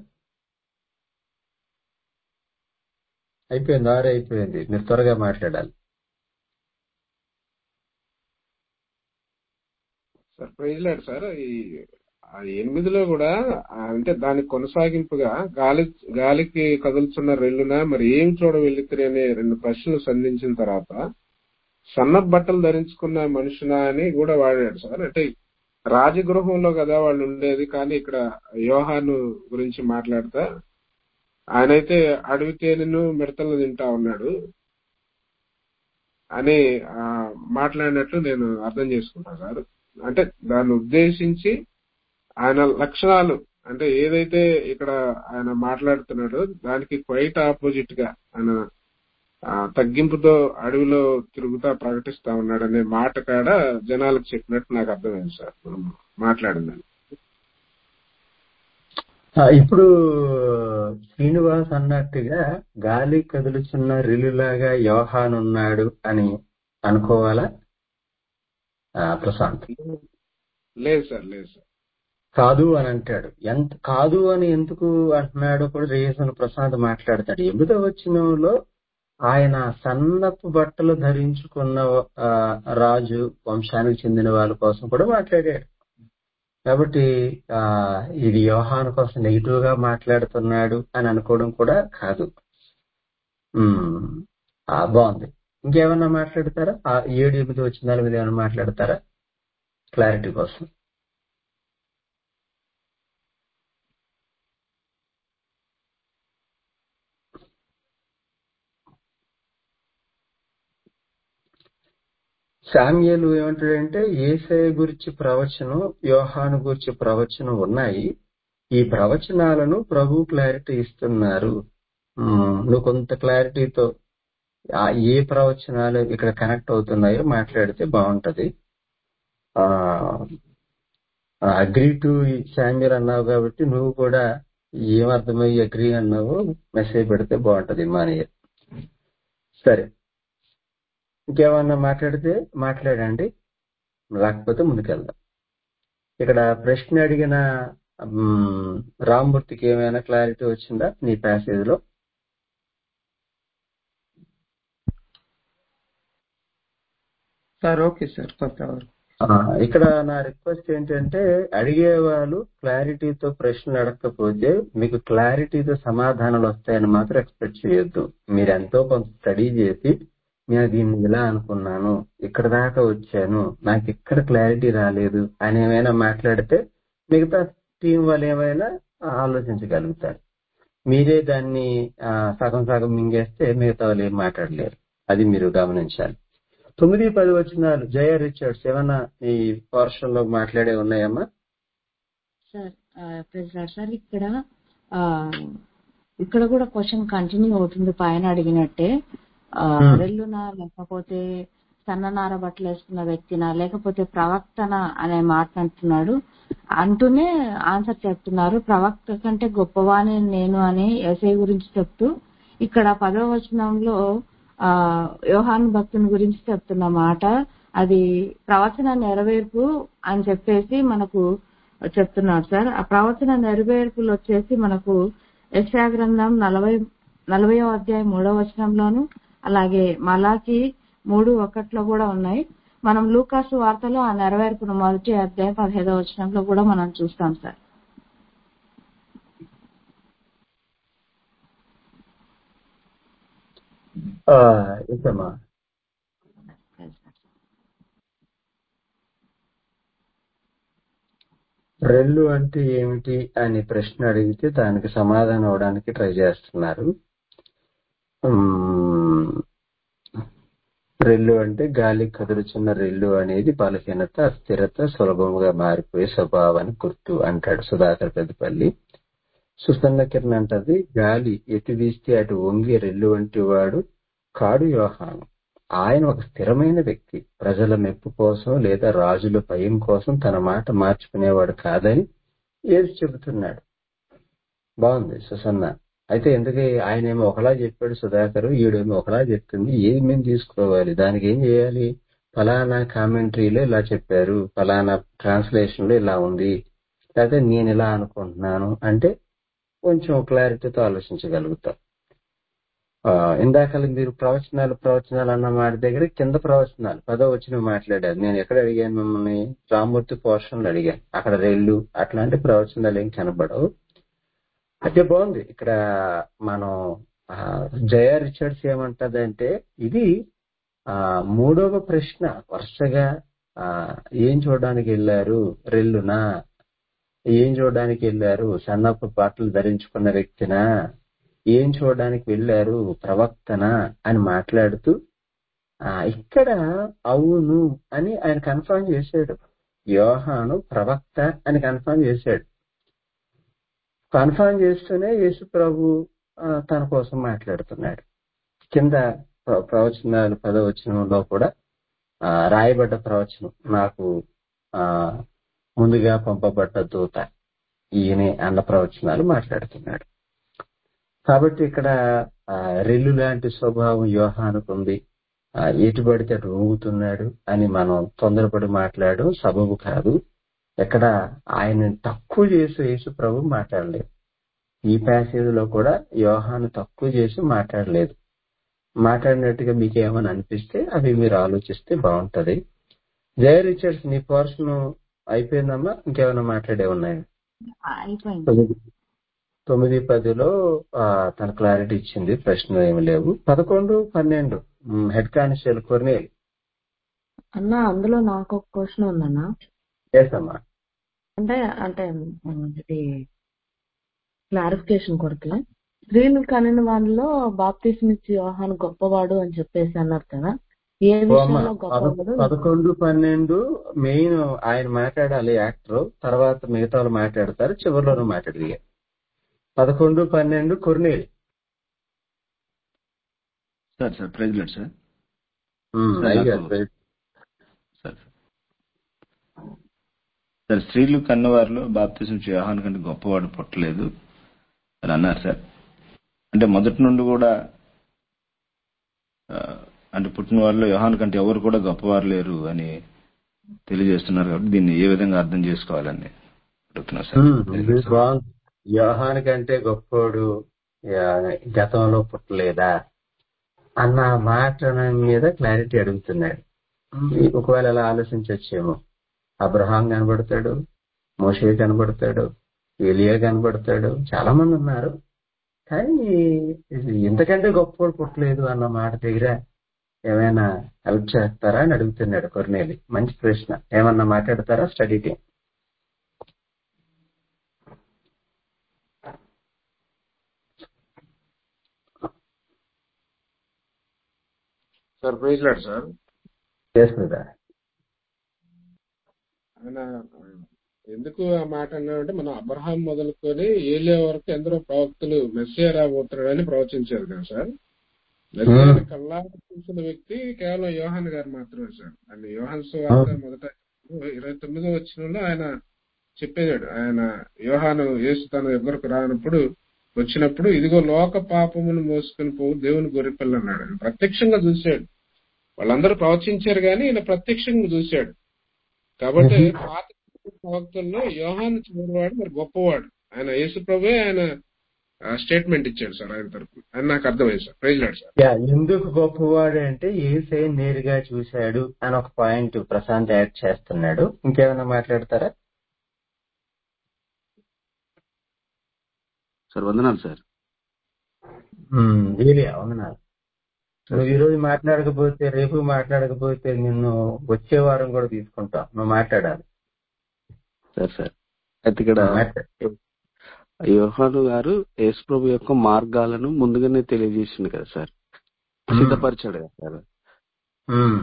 అయిపోయింది ఆరు అయిపోయింది మీరు త్వరగా మాట్లాడాలి సార్ ప్రైజ్ లాడ్ సార్ ఈ ఆ ఎనిమిదిలో కూడా ఆ అంటే దానికి కొనసాగింపుగా గాలి గాలికి కదులుతున్న రెల్లున మరి ఏం చూడ వెళ్ళితిరి అనే రెండు ప్రశ్నలు సంధించిన తర్వాత సన్న బట్టలు ధరించుకున్న మనుషునా అని కూడా వాడాడు సార్ అంటే రాజగృహంలో కదా వాళ్ళు ఉండేది కానీ ఇక్కడ యోహాను గురించి మాట్లాడతా ఆయనైతే అడవి తేనెను మిడతలను తింటా ఉన్నాడు అని ఆ, మాట్లాడినట్లు నేను అర్థం చేసుకుంటా సార్ అంటే దాన్ని ఉద్దేశించి ఆయన లక్షణాలు అంటే ఏదైతే ఇక్కడ ఆయన మాట్లాడుతున్నాడో దానికి క్వైట్ ఆపోజిట్ గా ఆయన ఆ, తగ్గింపుతో అడవిలో తిరుగుతా ప్రకటిస్తా ఉన్నాడనే మాట కాడ జనాలకు చెప్పినట్టు నాకు అర్థమైంది సార్ మనం మాట్లాడిందని ఆ, ఇప్పుడు శ్రీనివాస్ అన్నట్టుగా గాలి కదులుచున్న రిలులాగా యోహాన్ ఉన్నాడు అని అనుకోవాలా ఆ, ప్రశాంత్ లేదు సార్ లేదు సార్ కాదు అని అంటాడు ఎంత కాదు అని ఎందుకు అంటున్నాడో కూడా రీజన్ ప్రశాంత్ మాట్లాడతాడు ఎనిమిదో వచ్చినంలో ఆయన సన్నపు బట్టలు ధరించుకున్న ఆ, రాజు వంశానికి చెందిన వాళ్ళ కోసం కూడా మాట్లాడాడు కాబట్టి ఆ ఇది యోహాను కోసం నెగిటివ్ గా మాట్లాడుతున్నాడు అని అనుకోవడం కూడా కాదు ఉమ్, ఆ, బాగుంది ఇంకేమన్నా మాట్లాడతారా ఆ ఏడు ఎనిమిది వచ్చిన దాని మీద ఏమైనా మాట్లాడతారా క్లారిటీ కోసం శామ్యలు ఏమంటాడంటే ఏసయ గురించి ప్రవచనం యోహాను గురించి ప్రవచనం ఉన్నాయి ఈ ప్రవచనాలను ప్రభు క్లారిటీ ఇస్తున్నారు ఉమ్, నువ్వు కొంత క్లారిటీతో ఆ ఏ ప్రవచనాలు ఇక్కడ కనెక్ట్ అవుతున్నాయో మాట్లాడితే బాగుంటది ఆ అగ్రీ టు శామ్యుల్ అన్నావు కాబట్టి నువ్వు కూడా ఏమర్థమై అగ్రీ అన్నావో మెసేజ్ పెడితే బాగుంటది మానయ్య సరే ఇంకేమన్నా మాట్లాడితే మాట్లాడండి లేకపోతే ముందుకెళ్దాం ఇక్కడ ప్రశ్న అడిగిన మ్, రామ్మూర్తికి ఏమైనా క్లారిటీ వచ్చిందా నీ ప్యాసేజ్ లో సార్ ఓకే సార్ కొంతవరకు ఆ, ఇక్కడ నా రిక్వెస్ట్ ఏంటంటే అడిగే వాళ్ళు క్లారిటీతో ప్రశ్నలు అడగకపోతే మీకు క్లారిటీతో సమాధానాలు వస్తాయని మాత్రం ఎక్స్పెక్ట్ చేయొద్దు మీరు ఎంతో కొంత స్టడీ చేసి నేను దీన్ని ఇలా అనుకున్నాను ఇక్కడ దాకా వచ్చాను నాకు ఇక్కడ క్లారిటీ రాలేదు అని ఏమైనా మాట్లాడితే మిగతా టీం వాళ్ళు ఏమైనా ఆలోచించగలుగుతారు మీరే దాన్ని ఆ, సగం సగం మింగేస్తే మిగతా వాళ్ళు ఏం మాట్లాడలేరు అది మీరు గమనించాలి తొమ్మిది పది వచ్చినాలు జయ రిచర్డ్స్ ఏమన్నా ఈ పోర్షన్ లో మాట్లాడే ఉన్నాయమ్మా సార్ ప్రెసిడెంట్ సార్ ఇక్కడ ఆ, ఇక్కడ కూడా క్వశ్చన్ కంటిన్యూ అవుతుంది పైన అడిగినట్టే ఆ, Hmm. రెల్లునా లేకపోతే సన్ననార బట్టలు వేసుకున్న వ్యక్తినా లేకపోతే ప్రవక్తన అనే మాట అంటున్నాడు అంటూనే ఆన్సర్ చెప్తున్నారు ప్రవక్త కంటే గొప్పవాణి నేను అని ఎస్ఐ గురించి చెప్తూ ఇక్కడ పదవ వచనంలో ఆ యోహాను భక్తుని గురించి చెప్తున్న మాట అది ప్రవచన నెరవేర్పు అని చెప్పేసి మనకు చెప్తున్నాడు సార్ ఆ ప్రవచన నెరవేర్పులు వచ్చేసి మనకు యెషయా గ్రంథం నలభై నలభైవ అధ్యాయం మూడవ వచనంలోను అలాగే మలాకి మూడు ఒకటిలో కూడా ఉన్నాయి మనం లూకాసు వార్తలో ఆ నెరవేర్పును మొదటి అధ్యాయం పదిహేదవ వచనంలో కూడా మనం చూస్తాం సార్ ఆ, ఇంకమ్మా రెల్లు అంటే ఏమిటి అని ప్రశ్న అడిగితే దానికి సమాధానం అవడానికి ట్రై చేస్తున్నారు ఉమ్, రెల్లు అంటే గాలి కదులుచున్న రెల్లు అనేది బలహీనత అస్థిరత సులభంగా మారిపోయే స్వభావానికి గుర్తు అంటాడు సుధాకర్ పెద్దపల్లి సుసన్న కిరణ్ అంటది గాలి ఎటు వీస్తే అటు వంగి రెల్లు వంటి వాడు కాడు యోహాను ఆయన ఒక స్థిరమైన వ్యక్తి ప్రజల మెప్పు కోసం లేదా రాజుల భయం కోసం తన మాట మార్చుకునేవాడు కాదని ఏది చెబుతున్నాడు బాగుంది సుసన్న అయితే ఎందుకు ఆయన ఏమో ఒకలా చెప్పాడు సుధాకర్ ఈడేమో ఒకలా చెప్తుంది ఏది మేము తీసుకోవాలి దానికి ఏం చేయాలి ఫలానా కామెంటరీలో ఇలా చెప్పారు ఫలానా ట్రాన్స్లేషన్ లో ఇలా ఉంది లేకపోతే నేను ఇలా అనుకుంటున్నాను అంటే కొంచెం క్లారిటీతో ఆలోచించగలుగుతాం ఆ, ఇందాక మీరు ప్రవచనాలు ప్రవచనాలు అన్న మాట దగ్గర కింద ప్రవచనాలు పదో వచ్చిన మాట్లాడారు నేను ఎక్కడ అడిగాను మిమ్మల్ని రామూర్తి పోర్షన్లు అడిగాను అక్కడ రెల్లు అట్లాంటి ప్రవచనాలు ఏం కనబడవు అయితే బాగుంది ఇక్కడ మనం ఆ, జయ రిచర్డ్స్ ఏమంటదంటే ఇది ఆ మూడవ ప్రశ్న వరుసగా ఆ ఏం చూడడానికి వెళ్ళారు రెల్లునా ఏం చూడడానికి వెళ్ళారు సన్నపు పాటలు ధరించుకున్న వ్యక్తినా ఏం చూడడానికి వెళ్ళారు ప్రవక్తనా అని మాట్లాడుతూ ఆ ఇక్కడ అవును అని ఆయన కన్ఫర్మ్ చేశాడు యోహాను ప్రవక్త అని కన్ఫర్మ్ చేశాడు కన్ఫర్మ్ చేస్తూనే యేసు ప్రభు ఆ, తన కోసం మాట్లాడుతున్నాడు కింద ప్ర- ప్రవచనాలు పదవచనంలో కూడా ఆ, రాయబడ్డ ప్రవచనం నాకు ఆ ముందుగా పంపబడ్డ దూత ఈయనే అన్న ప్రవచనాలు మాట్లాడుతున్నాడు కాబట్టి ఇక్కడ ఆ, రెల్లు లాంటి స్వభావం యోహానుకు ఉంది ఆ, ఎటు పడితే అటు ఊగుతున్నాడు అని మనం తొందరపడి మాట్లాడడం సబబు కాదు ఎక్కడ ఆయన తక్కువ చేసి యేసు ప్రభు మాట్లాడలేదు ఈ ప్యాసేజ్ లో కూడా యోహాను తక్కువ చేసి మాట్లాడలేదు మాట్లాడినట్టుగా మీకు ఏమైనా అనిపిస్తే అవి మీరు ఆలోచిస్తే బాగుంటది జయ రిచర్డ్స్ నీ పోర్షన్ అయిపోయిందమ్మా ఇంకేమైనా మాట్లాడే ఉన్నాయా అయిపోయింది తొమ్మిది తొమ్మిది పదిలో ఆ, తన క్లారిటీ ఇచ్చింది ప్రశ్నలు ఏమి లేవు పదకొండు పన్నెండు మ్, హెడ్ కానిస్టేబుల్ కొర్నేల్ అన్న అందులో నాకు ఒక క్వశ్చన్ ఉందన్న ఎస్ అమ్మా అంటే అంటే ఉమ్, ఇది క్లారిఫికేషన్ కొరకే స్త్రీలు కనిన వాళ్ళలో బాప్తిస్మ్ ఇచ్చి యోహాను గొప్పవాడు అని చెప్పేసి అన్నారు కదా ఏ ఓ అమ్మ విషయంలో పద- గొప్పవాడు పదకొండు పన్నెండు మెయిన్ ఆయన మాట్లాడాలి యాక్టర్ తర్వాత మిగతా వాళ్ళు మాట్లాడతారు చివరిలోనూ మాట్లాడి పదకొండు పన్నెండు Cornel sir sir president sir మ్, సార్ అయ్యారు నాకు సార్ సార్ స్త్రీలు కన్నవారిలో బాప్తిజం యోహాన్ కంటే గొప్పవాడు పుట్టలేదు అని అన్నారు సార్ అంటే మొదటి నుండి కూడా ఆ, అంటే పుట్టిన వారిలో యోహాన్ కంటే ఎవరు కూడా గొప్పవారు లేరు అని తెలియజేస్తున్నారు కాబట్టి దీన్ని ఏ విధంగా అర్థం చేసుకోవాలని అడుగుతున్నారు సార్ మ్, ఇది బాగుంది యోహాన్ కంటే గొప్పోడు యా- గతంలో పుట్టలేదా అన్న మాట మీద క్లారిటీ అడుగుతున్నాడు ఈ ఒకవేళ అలా ఆలోచించవచ్చేమో అబ్రహాం కనబడతాడు మోషే కనబడతాడు ఏలియా కనబడతాడు చాలా మంది ఉన్నారు కానీ ఇది ఇంతకంటే గొప్పవాడు పుట్టలేదు అన్న మాట దగ్గర ఏమైనా హెల్ప్ చేస్తారా అని అడుగుతున్నాడు కొర్నేలి మంచి ప్రశ్న ఏమన్నా మాట్లాడతారా study team sir praise lord sir చేస్తుందా ఆయన ఎందుకు ఆ మాట అన్నాడంటే మనం అబ్రహాం మొదలుకొని ఏలియా వరకు ఎందరో ప్రవక్తలు మెస్సియా రాబోతున్నాడని ప్రవచించారు కదా సార్ మెస్సియాని కల్లారా చూసిన వ్యక్తి కేవలం యోహాన్ గారు మాత్రమే సార్ ఆయన యోహాన్ సువార్త మొదట ఇరవై తొమ్మిదో వచ్చినంలో ఆయన చెప్పేవాడు ఆయన యోహాను యేసు తన దగ్గరకు రానప్పుడు వచ్చినప్పుడు ఇదిగో లోక పాపమును మోసుకొని పోవు దేవుని గొర్రెపిల్ల అన్నాడు ఆయన ప్రత్యక్షంగా చూశాడు వాళ్ళందరూ ప్రవచించారు కానీ ఈయన ప్రత్యక్షంగా చూశాడు కాబట్టి పాత ప్రవక్తల్లో యోహాను చివరివాడు మరి గొప్పవాడు ఆయన యేసు ప్రభువే ఆయన స్టేట్మెంట్ ఇచ్చాడు సార్ ఆయన తరపు అని నాకు అర్థమైంది sir praise lord sir yeah ఎందుకు గొప్పవాడు అంటే ఏసై నేరుగా చూశాడు అని ఒక పాయింట్ ప్రశాంత్ యాడ్ చేస్తున్నాడు ఇంకేమైనా మాట్లాడతారా సార్ వందనాలు సార్ వీలే అవునా నువ్వు ఈ రోజు మాట్లాడకపోతే రేపు మాట్లాడకపోతే నిన్ను వచ్చే వారం కూడా తీసుకుంటాం నువ్వు మాట్లాడాలి సార్ సార్ అయితే ఇక్కడ మాట్లా- యోహాను గారు యేసు ప్రభు యొక్క మార్గాలను ముందుగానే తెలియజేసింది కదా సార్ ఉమ్, సిద్ధపరిచాడు కదా సార్ ఉమ్,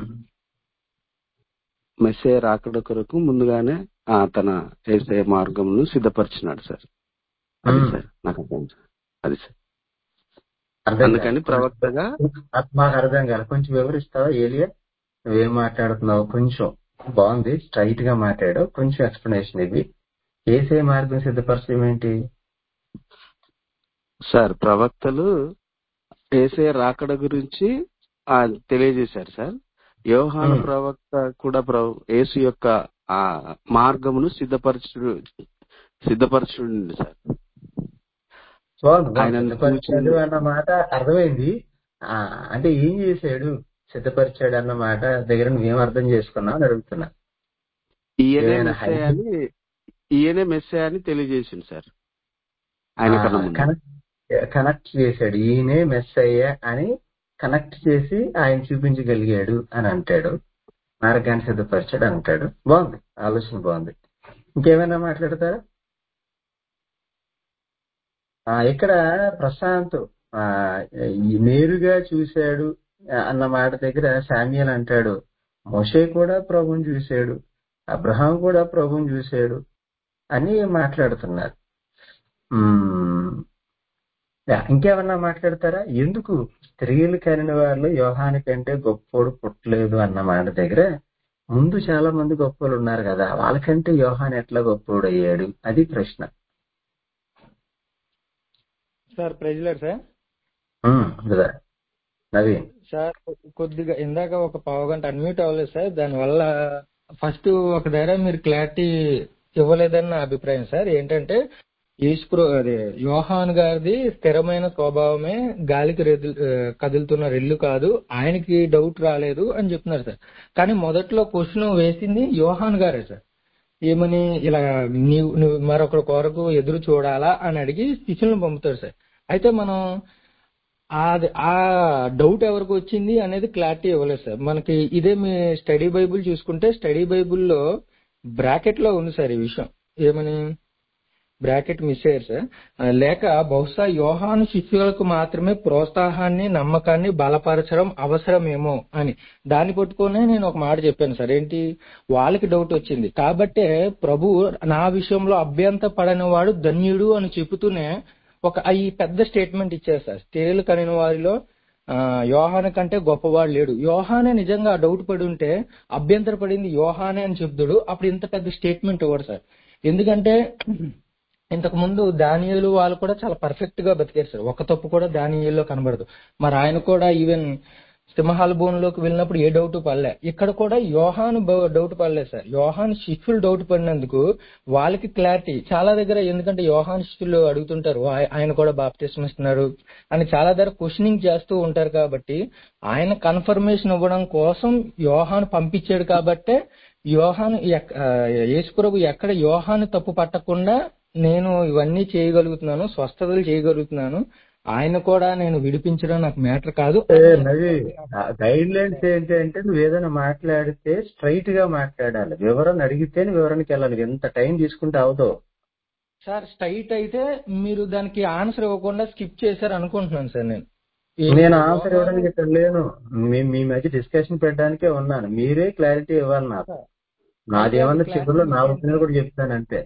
మెస్సే రాకడ కొరకు ముందుగానే ఆ తన ఏసే మార్గంను సిద్ధపరిచినాడు సార్ అది ఉమ్. సార్ నాకు అర్థం సార్. అది సార్ అర్థం కాదు అందుకని ప్రవక్తగా అది మాకు అర్థం కాదు కొంచెం వివరిస్తావా ఏలియా నువ్వేం మాట్లాడుతున్నావు కొంచెం బాగుంది స్ట్రైట్ గా మాట్లాడు కొంచెం ఎక్స్ప్లెనేషన్ ఇవి ఏసే మార్గం సిద్ధపరచడం ఏంటి సార్ ప్రవక్తలు ఏసే రాకడ గురించి ఆ తెలియజేశారు సార్ యోహాను ఉమ్. ప్రవక్త కూడా ప్రభు యేసు యొక్క ఆ మార్గమును సిద్ధపరచు సిద్ధపరచుండి సార్ బాగుంది బాగుంది ఆయనను సిద్ధపరిచాడు చూచి అన్న మాట అర్థమైంది ఆ, అంటే ఏం చేశాడు సిద్ధపరిచాడు అన్న మాట దగ్గర నువ్వేం అర్థం చేసుకున్నావు అని అడుగుతున్నా ఈయనే ఏమైనా మెస్సే హైట్ అని ఈయనే మెస్సే అని తెలియజేసింది సార్ ఆయన కన్నా ముందు కనెక్ట్ కనెక్ట్ చేశాడు ఈయనే మెస్ అయ్యా అని కనెక్ట్ చేసి ఆయన చూపించగలిగాడు అని అంటాడు మార్గాన్ని సిద్ధపరిచాడు అని అంటాడు బాగుంది ఆలోచన బాగుంది ఇంకేమైనా మాట్లాడతారా ఆ, ఇక్కడ ప్రశాంత్ ఆ, ఈ నేరుగా చూశాడు ఆ, అన్న మాట దగ్గర శామ్యుల్ అంటాడు మోషే కూడా ప్రభుని చూశాడు అబ్రహాం కూడా ప్రభుని చూశాడు అని మాట్లాడుతున్నారు మ్మ్. యా, ఇంకేమన్నా మాట్లాడతారా ఎందుకు స్త్రీలు కనిన వాళ్ళు యోహాని కంటే గొప్పోడు పుట్టలేదు అన్న మాట దగ్గర ముందు చాలా మంది గొప్పలు ఉన్నారు కదా వాళ్ళకంటే యోహాన్ ఎట్లా గొప్పోడు అయ్యాడు అది ప్రశ్న సార్ ప్రెజలర్ సార్ మ్మ్, కదా. నవీన్ సార్ కొద్దిగా ఇందాక ఒక పావు గంట అన్మ్యూట్ అవ్వలేదు సార్ దానివల్ల ఫస్ట్ ఒక దగ్గర మీరు క్లారిటీ ఇవ్వలేదని నా అభిప్రాయం సార్ ఏంటంటే ఈశ్వరు అదే యోహాన్ గారిది స్థిరమైన స్వభావమే గాలికి రెదు ఆ, కదులుతున్న రెల్లు కాదు ఆయనకి డౌట్ రాలేదు అని చెప్తున్నారు సార్ కానీ మొదట్లో క్వశ్చన్ వేసింది యోహాన్ గారే సార్ ఏమని ఇలా నీవు నువ్వు మరొకరి కొరకు ఎదురు చూడాలా అని అడిగి శిష్యులను పంపుతాడు సార్ అయితే మనం అది ఆ డౌట్ ఎవరికి వచ్చింది అనేది క్లారిటీ ఇవ్వలేదు సార్ మనకి ఇదే మీ స్టడీ బైబుల్ చూసుకుంటే స్టడీ బైబుల్లో బ్రాకెట్ లో ఉంది సార్ ఈ విషయం ఏమని బ్రాకెట్ మిస్ అయ్యారు సార్ ఆ, లేక బహుశా యోహాను శిష్యులకు మాత్రమే ప్రోత్సాహాన్ని నమ్మకాన్ని బలపరచడం అవసరమేమో అని దాన్ని పట్టుకొనే నేను ఒక మాట చెప్పాను సార్ ఏంటి వాళ్ళకి డౌట్ వచ్చింది కాబట్టే ప్రభు నా విషయంలో అభ్యంత పడని వాడు ధన్యుడు అని చెబుతూనే ఒక ఈ పెద్ద స్టేట్మెంట్ ఇచ్చారు సార్ స్త్రీలు కనిన వారిలో ఆ, యోహాను కంటే గొప్పవాడు లేడు యోహానే నిజంగా డౌట్ పడి ఉంటే అభ్యంతర పడింది యోహానే అని చెప్తాడు అప్పుడు ఇంత పెద్ద స్టేట్మెంట్ ఇవ్వడు సార్ ఎందుకంటే ఇంతకు ముందు దానియేలు వాళ్ళు కూడా చాలా పర్ఫెక్ట్ గా బతికారు సార్ ఒక తప్పు కూడా దానియేల్లో కనబడదు మరి ఆయన కూడా ఈవెన్ సింహాల భూమిలోకి వెళ్ళినప్పుడు ఏ డౌట్ పడలే ఇక్కడ కూడా యోహాను బ- డౌట్ పడలేదు సార్ యోహాన్ శిష్యులు డౌట్ పడినందుకు వాళ్ళకి క్లారిటీ చాలా దగ్గర ఎందుకంటే యోహాన్ శిష్యులు అడుగుతుంటారు "ఆయ- ఆయన కూడా బాప్తిస్మ్ ఇస్తున్నారు అని చాలా దగ్గర క్వశ్చనింగ్ చేస్తూ ఉంటారు కాబట్టి ఆయన కన్ఫర్మేషన్ ఇవ్వడం కోసం యోహాను పంపించాడు కాబట్టే యోహాను ఎక్- ఆ, యేసుప్రభు ఎక్కడ యోహాను తప్పు పట్టకుండా నేను ఇవన్నీ చేయగలుగుతున్నాను స్వస్థతలు చేయగలుగుతున్నాను ఆయన కూడా నేను విడిపించడం నాకు మ్యాటర్ కాదు ఏ, అని నవి చెప్పాడు. గైడ్ లైన్స్ ఏంటి అంటే నువ్వు ఏదైనా మాట్లాడితే స్ట్రైట్ గా మాట్లాడాలి వివరణ అడిగితే వివరణకి వెళ్ళాలి ఎంత టైం తీసుకుంటే అవదో సార్ స్ట్రైట్ అయితే మీరు దానికి ఆన్సర్ ఇవ్వకుండా స్కిప్ చేశారు అనుకుంటున్నాను సార్ నేను ఈ నేను ఆన్సర్ యోహాను ఇవ్వడానికి ఇక్కడ లేను మీ మీ మధ్య డిస్కషన్ పెట్టడానికే ఉన్నాను మీరే క్లారిటీ ఇవ్వాలి నాకు అయితే అది నాదేమన్నా క్లారిటీ చివరిలో నా ఏంటి ఒపీనియన్ కూడా చెప్తాను అంతే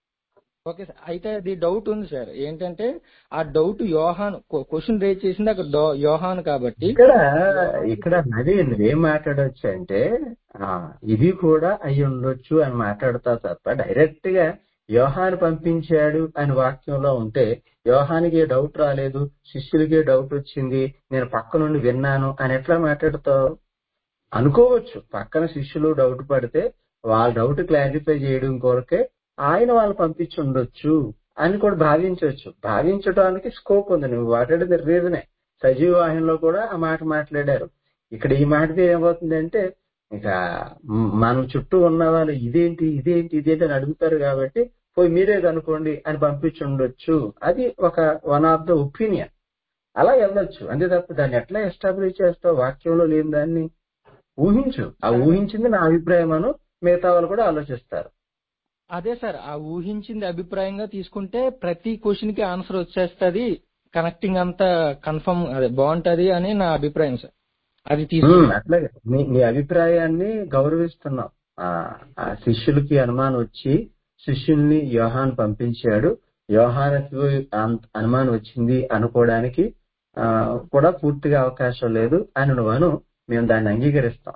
ఓకే సార్ అయితే అది డౌట్ ఉంది సార్ ఏంటంటే ఆ డౌట్ యోహాన్ క్వశ్చన్ రేజ్ చేసింది అక్కడ డో- యోహాన్ కాబట్టి ఇక్కడ యోహాన్ ఇక్కడ నది నువ్వేం మాట్లాడొచ్చు అంటే ఆ, ఇది కూడా అయి ఉండొచ్చు అని మాట్లాడతావు తప్ప డైరెక్ట్ గా యోహాను పంపించాడు అని వాక్యంలో ఉంటే యోహానికి డౌట్ రాలేదు శిష్యులకి డౌట్ వచ్చింది నేను పక్క నుండి విన్నాను అని ఎట్లా మాట్లాడతావు అనుకోవచ్చు పక్కన శిష్యులు డౌట్ పడితే వాళ్ళ డౌట్ క్లారిఫై చేయడం కొరకే ఆయన వాళ్ళు పంపించి ఉండొచ్చు అని కూడా భావించవచ్చు భావించడానికి స్కోప్ ఉంది నువ్వు మాట్లాడేది రీజనే సజీవ వాహినిలో కూడా ఆ మాట మాట్లాడారు ఇక్కడ ఈ మాటతో ఏమవుతుందంటే ఇక మ్, మనం చుట్టూ ఉన్న వాళ్ళు ఇదేంటి ఇదేంటి ఇదేంటి అని అడుగుతారు కాబట్టి పోయి మీరే కనుక్కోండి అని పంపించి ఉండొచ్చు అది ఒక వన్ ఆఫ్ ద ఒపీనియన్ అలా వెళ్ళొచ్చు అంతే తప్ప దాన్ని ఎట్లా ఎస్టాబ్లిష్ చేస్తావు వాక్యంలో లేని దాన్ని ఊహించు ఆ సార్ ఊహించింది నా అభిప్రాయం అను మిగతా వాళ్ళు కూడా ఆలోచిస్తారు అదే సార్ ఆ ఊహించింది అభిప్రాయంగా తీసుకుంటే ప్రతి క్వశ్చన్ కి ఆన్సర్ వచ్చేస్తది కనెక్టింగ్ అంతా కన్ఫర్మ్ అదే బాగుంటది అని నా అభిప్రాయం సార్ అది ఉమ్, తీసుకున్నా అట్లాగే నీ నీ అభిప్రాయాన్ని గౌరవిస్తున్నాం ఆ ఆ శిష్యులకి అనుమానం వచ్చి శిష్యుల్ని యోహాన్ పంపించాడు యోహానికి అంత అనుమానం వచ్చింది అనుకోవడానికి ఆ కూడా పూర్తిగా అవకాశం లేదు అని నువ్వను మేము దాన్ని అంగీకరిస్తాం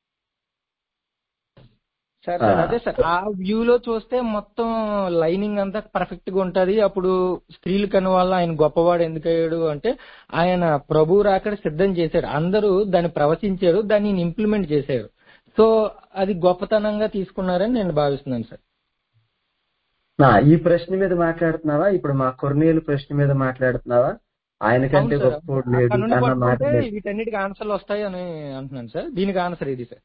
సార్ ఆ, సార్ అదే సార్ ఆ వ్యూలో చూస్తే మొత్తం లైనింగ్ అంతా పర్ఫెక్ట్ గా ఉంటది అప్పుడు స్త్రీలు కని వల్ల ఆయన గొప్పవాడు ఎందుకు అయ్యాడు అంటే ఆయన ప్రభు రాకడ సిద్ధం చేశాడు అందరూ దాన్ని ప్రవచించారు దాన్ని ఇంప్లిమెంట్ చేశారు సో అది గొప్పతనంగా తీసుకున్నారని నేను భావిస్తున్నాను సార్ నా ఈ ప్రశ్న మీద మాట్లాడుతున్నావా ఇప్పుడు మా కొర్నేలు ప్రశ్న మీద మాట్లాడుతున్నావా ఆయన అవును కంటే సార్ గొప్పోడు లేడు అక్కడ నుండి అన్న మాట పట్టుకుంటే మీద వీటన్నిటికి ఆన్సర్లు వస్తాయి అని అంటున్నాను సార్ దీనికి ఆన్సర్ ఇది సార్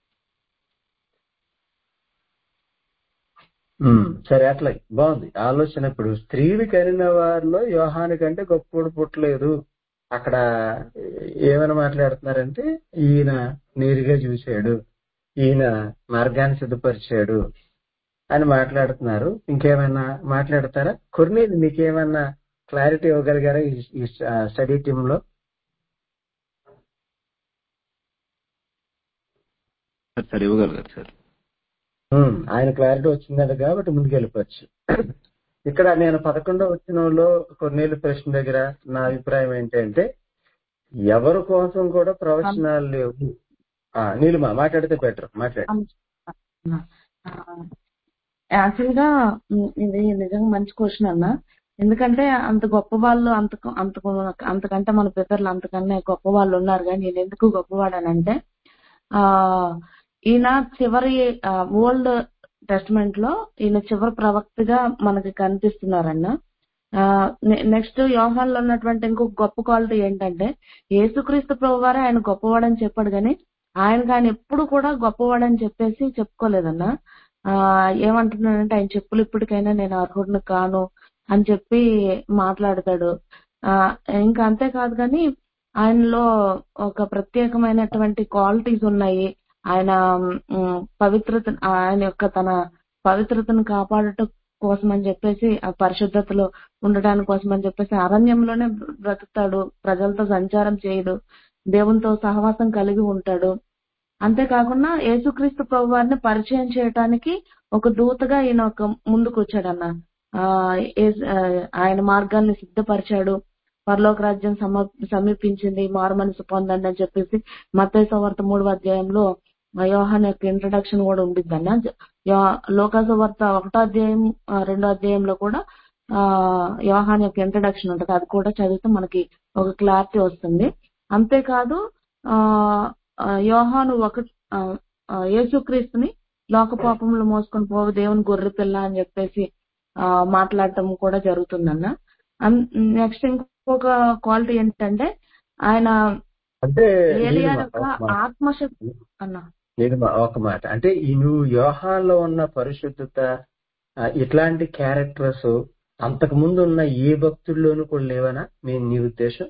ఉమ్, సరే అట్లా బాగుంది ఆలోచన ఇప్పుడు స్త్రీలు కలిగిన వారిలో యోహాని కంటే గొప్పోడు పుట్టలేదు అక్కడ ఏమని మాట్లాడుతున్నారంటే ఈయన నేరుగా చూశాడు ఈయన మార్గాన్ని సిద్ధపరిచాడు అని మాట్లాడుతున్నారు ఇంకేమైనా మాట్లాడతారా కొన్ని మీకేమన్నా క్లారిటీ ఇవ్వగలిగారా ఈ ఈ స్టడీ టీమ్ లో సార్ సార్ ఇవ్వగలగారు సార్ ఉమ్, ఆయన క్లారిటీ వచ్చిందట కాబట్టి ముందుకు వెళ్ళిపోవచ్చు ఇక్కడ నేను పదకొండో వచ్చినంలో కొన్నేళ్ళు ప్రశ్న దగ్గర నా అభిప్రాయం ఏంటంటే ఎవరి కోసం కూడా ప్రవచనాలు లేవు ఆ, నీలిమా మాట్లాడితే బెటర్ మాట్లాడు యాక్చువల్ గా ఉమ్, ఇది నిజంగా మంచి క్వశ్చన్ అన్న ఎందుకంటే అంత గొప్ప వాళ్ళు అంత అంత అంతకంటే మన పితరులు అంతకన్నా గొప్ప వాళ్ళు ఉన్నారు కానీ నేను ఎందుకు గొప్పవాడనంటే ఆ ఈయన చివరి ఓల్డ్ టెస్ట్మెంట్ లో ఈయన చివరి ప్రవక్తగా మనకి కనిపిస్తున్నారన్న నెక్స్ట్ యోహాన్ లో ఉన్నటువంటి ఇంకొక గొప్ప క్వాలిటీ ఏంటంటే యేసుక్రీస్తు ప్రభు వారే ఆయన గొప్పవాడని చెప్పాడు కానీ ఆయనకు ఆయన ఎప్పుడు కూడా గొప్పవాడని చెప్పేసి చెప్పుకోలేదన్న ఆ ఏమంటున్నాడంటే ఆయన చెప్పులు ఇప్పటికైనా నేను అర్హుడిని కాను అని చెప్పి మాట్లాడతాడు ఆ ఇంకా అంతేకాదు కానీ ఆయనలో ఒక ప్రత్యేకమైనటువంటి క్వాలిటీస్ ఉన్నాయి ఆయన ఉమ్, పవిత్రత ఆయన యొక్క తన పవిత్రతను కాపాడటం కోసం అని చెప్పేసి ఆ పరిశుద్ధతలో ఉండడానికి కోసం అని చెప్పేసి అరణ్యంలోనే బ్రతుకుతాడు ప్రజలతో సంచారం చేయడు దేవునితో సహవాసం కలిగి ఉంటాడు అంతేకాకుండా యేసుక్రీస్తు ప్రభు వారిని పరిచయం చేయడానికి ఒక దూతగా ఈయన ఒక ముందుకు వచ్చాడన్న ఆ యేసు- ఆ, ఆయన మార్గాన్ని సిద్ధపరిచాడు పరలోక రాజ్యం సమ సమీపించింది మారు మనసు పొందండి అని చెప్పేసి మత్తయి సువార్త మూడవ అధ్యాయంలో ఆ యోహాన్ యొక్క ఇంట్రడక్షన్ కూడా ఉండిద్దన్న లోకాసు వార్త ఒకటో అధ్యాయం ఆ, రెండో అధ్యాయంలో కూడా ఆ యోహాన్ యొక్క ఇంట్రడక్షన్ ఉంటుంది అది కూడా చదివితే మనకి ఒక క్లారిటీ వస్తుంది అంతేకాదు ఆ ఆ, యోహాను ఒక ఆ, ఆ, యేసుక్రీస్తుని లోక పాపములు మోసుకొని పోవు దేవుని గొర్రె పిల్ల అని చెప్పేసి ఆ మాట్లాడటం కూడా జరుగుతుందన్న నెక్స్ట్ ఇంకొక క్వాలిటీ ఏంటంటే ఆయన అంటే ఏలియా నీలిమ యొక్క ఒక మాట ఆత్మశక్తి అన్న నీలిమ ఒక మాట అంటే ఈ నువ్వు యోహాన్లో ఉన్న పరిశుద్ధత ఆ, ఇట్లాంటి క్యారెక్టర్స్ అంతకు ముందు ఉన్న ఏ భక్తుల్లోనూ కూడా లేవనా మీ నీ ఉద్దేశం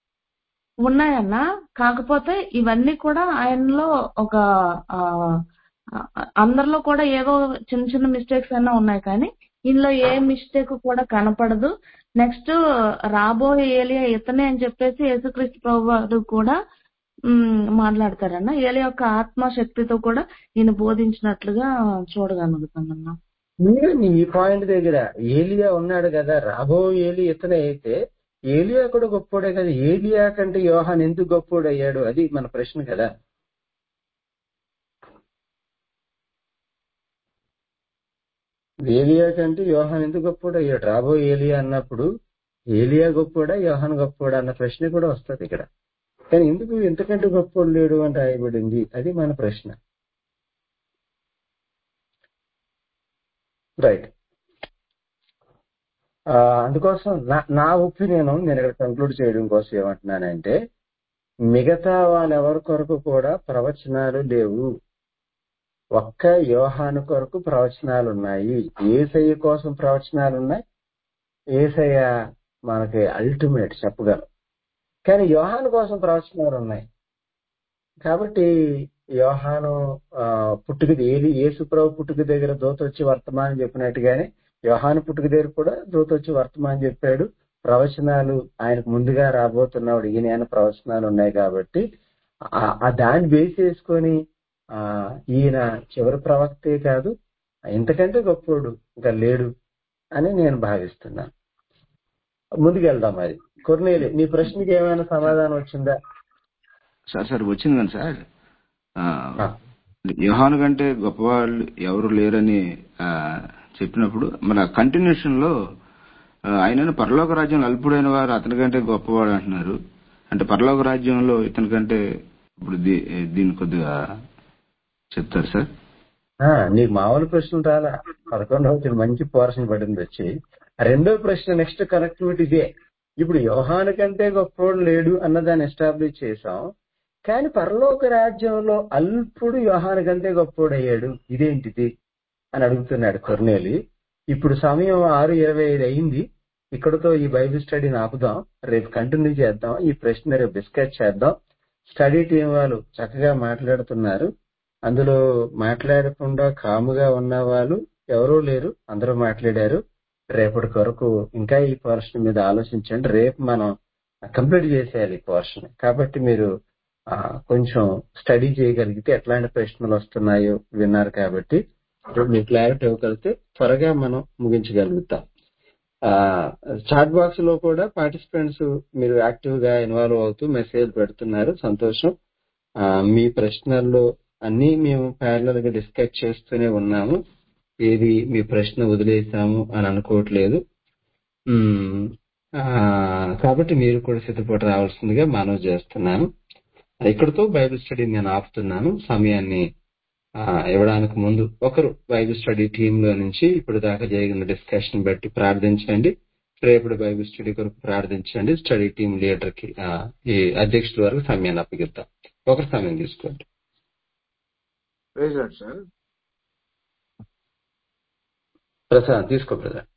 ఉన్నాయన్న కాకపోతే ఇవన్నీ కూడా ఆయనలో ఒక ఆ, ఆ, అందరిలో కూడా ఏదో చిన్న చిన్న మిస్టేక్స్ అన్నా ఉన్నాయి కానీ ఇందులో ఏ మిస్టేక్ కూడా కనపడదు నెక్స్ట్ రాబోయే ఏలియా ఇతనే అని చెప్పేసి యేసుక్రీస్తు ప్రభు వారు కూడా ఉమ్, మాట్లాడతారన్న ఏలియా యొక్క ఆత్మశక్తితో కూడా ఈయన బోధించినట్లుగా చూడగలుగుతామన్నా మీరు నీ ఈ పాయింట్ దగ్గర ఏలియా ఉన్నాడు కదా రాబో ఏలి ఇతనే అయితే ఏలియా కూడా గొప్పోడే కదా ఏలియా కంటే యోహాన్ ఎందుకు గొప్పోడు అయ్యాడు అది మన ప్రశ్న కదా ఏలియా కంటే యోహాన్ ఎందుకు గొప్పోడు అయ్యాడు రాబో ఏలియా అన్నప్పుడు ఏలియా గొప్పోడా యోహాన్ గొప్పోడా అన్న ప్రశ్న కూడా వస్తుంది ఇక్కడ కానీ ఎందుకు ఎంతకంటే గొప్పోడు లేడు అని రాయబడింది అది మన ప్రశ్న రైట్ ఆ, అందుకోసం నా నా ఒపీనియన్ నేను ఇక్కడ కంక్లూడ్ చేయడం కోసం ఏమంటున్నానంటే మిగతా వాళ్ళెవరి కొరకు కూడా ప్రవచనాలు లేవు ఒక్క యోహాను కొరకు ప్రవచనాలు ఉన్నాయి ఏసయ్య కోసం ప్రవచనాలు ఉన్నాయి ఏసయ్య మనకి అల్టిమేట్ చెప్పగలం కానీ యోహాను కోసం ప్రవచనాలు ఉన్నాయి కాబట్టి యోహాను ఆ, పుట్టుక ఏది యేసు ప్రభు పుట్టుక దగ్గర దూత వచ్చి వర్తమానం చెప్పినట్టుగానే యోహాను పుట్టుక దగ్గర కూడా దూత వచ్చి వర్తమానం చెప్పాడు ప్రవచనాలు ఆయనకు ముందుగా రాబోతున్నాడు ఈయన ఆయన ప్రవచనాలు ఉన్నాయి కాబట్టి ఆ- ఆ దాన్ని బేస్ చేసుకొని ఆ ఈయన చివరి ప్రవక్తే కాదు ఇంతకంటే గొప్పోడు ఇంకా లేడు అని నేను భావిస్తున్నాను ముందుకెళ్దాం మరి కొర్నేలి నీ ప్రశ్నకి ఏమైనా సమాధానం వచ్చిందా సార్ సార్ వచ్చింది కానీ సార్ ఆ, ఆ, యోహాను కంటే గొప్పవాళ్ళు ఎవరు లేరని ఆ, చెప్పినప్పుడు మన కంటిన్యూషన్ లో ఆ, ఆయనను పరలోక రాజ్యంలో అల్పుడైన వారు అతని కంటే గొప్పవాడు అంటున్నారు అంటే పరలోక రాజ్యంలో ఇతని కంటే ఇప్పుడు దీ- దీన్ని కొద్దిగా చెప్తారు సార్ ఆ, నీకు మామూలు ప్రశ్నలు రాలా పదకొండవ వచ్చిన మంచి పోర్షన్ పడింది వచ్చి రెండో ప్రశ్న నెక్స్ట్ కనెక్టివిటీ ఇదే ఇప్పుడు యోహాను కంటే గొప్పోడు లేడు అన్నదాన్ని ఎస్టాబ్లిష్ చేసాం కానీ పరలోక రాజ్యంలో అల్పుడు యోహాను కంటే గొప్పోడు అయ్యాడు ఇదేంటిది అని అడుగుతున్నాడు కొర్నేలి ఇప్పుడు సమయం ఆరు ఇరవై ఐదు అయింది ఇక్కడతో ఈ బైబిల్ స్టడీని ఆపుదాం రేపు కంటిన్యూ చేద్దాం ఈ ప్రశ్న రేపు డిస్కస్ చేద్దాం స్టడీ టీం వాళ్ళు చక్కగా మాట్లాడుతున్నారు అందులో మాట్లాడకుండా కాముగా ఉన్న వాళ్ళు ఎవరూ లేరు అందరూ మాట్లాడారు రేపటి కొరకు ఇంకా ఈ పోర్షన్ మీద ఆలోచించండి రేపు మనం కంప్లీట్ చేసేయాలి ఈ పోర్షన్ కాబట్టి మీరు ఆ, కొంచెం స్టడీ చేయగలిగితే ఎట్లాంటి ప్రశ్నలు వస్తున్నాయో విన్నారు కాబట్టి రేపు మీకు క్లారిటీ ఇవ్వగలిగితే త్వరగా మనం ముగించగలుగుతాం ఆ చాట్ బాక్స్ లో కూడా పార్టిసిపెంట్స్ మీరు యాక్టివ్ గా ఇన్వాల్వ్ అవుతూ మెసేజ్ పెడుతున్నారు సంతోషం ఆ, మీ ప్రశ్నల్లో అన్ని మేము ప్యారలల్ గా డిస్కస్ చేస్తూనే ఉన్నాము ఏది మీ ప్రశ్న వదిలేసాము అని అనుకోవట్లేదు ఉమ్, ఆ, కాబట్టి మీరు కూడా సిద్ధపడి రావాల్సిందిగా మనవి చేస్తున్నాను ఇక్కడతో బైబిల్ స్టడీ నేను ఆపుతున్నాను సమయాన్ని ఆ, ఇవ్వడానికి ముందు ఒకరు బైబిల్ స్టడీ టీమ్ లో నుంచి ఇప్పుడు దాకా జరిగిన డిస్కషన్ బట్టి ప్రార్థించండి రేపటి బైబిల్ స్టడీ కొరకు ప్రార్థించండి స్టడీ టీం లీడర్ కి ఆ, ఈ అధ్యక్షుల వరకు సమయాన్ని అప్పగిద్దాం ఒకరు సమయం తీసుకోండి ప్రైజ్ లార్డ్ సార్ ప్రసాద్ తీసుకో ప్రసాద్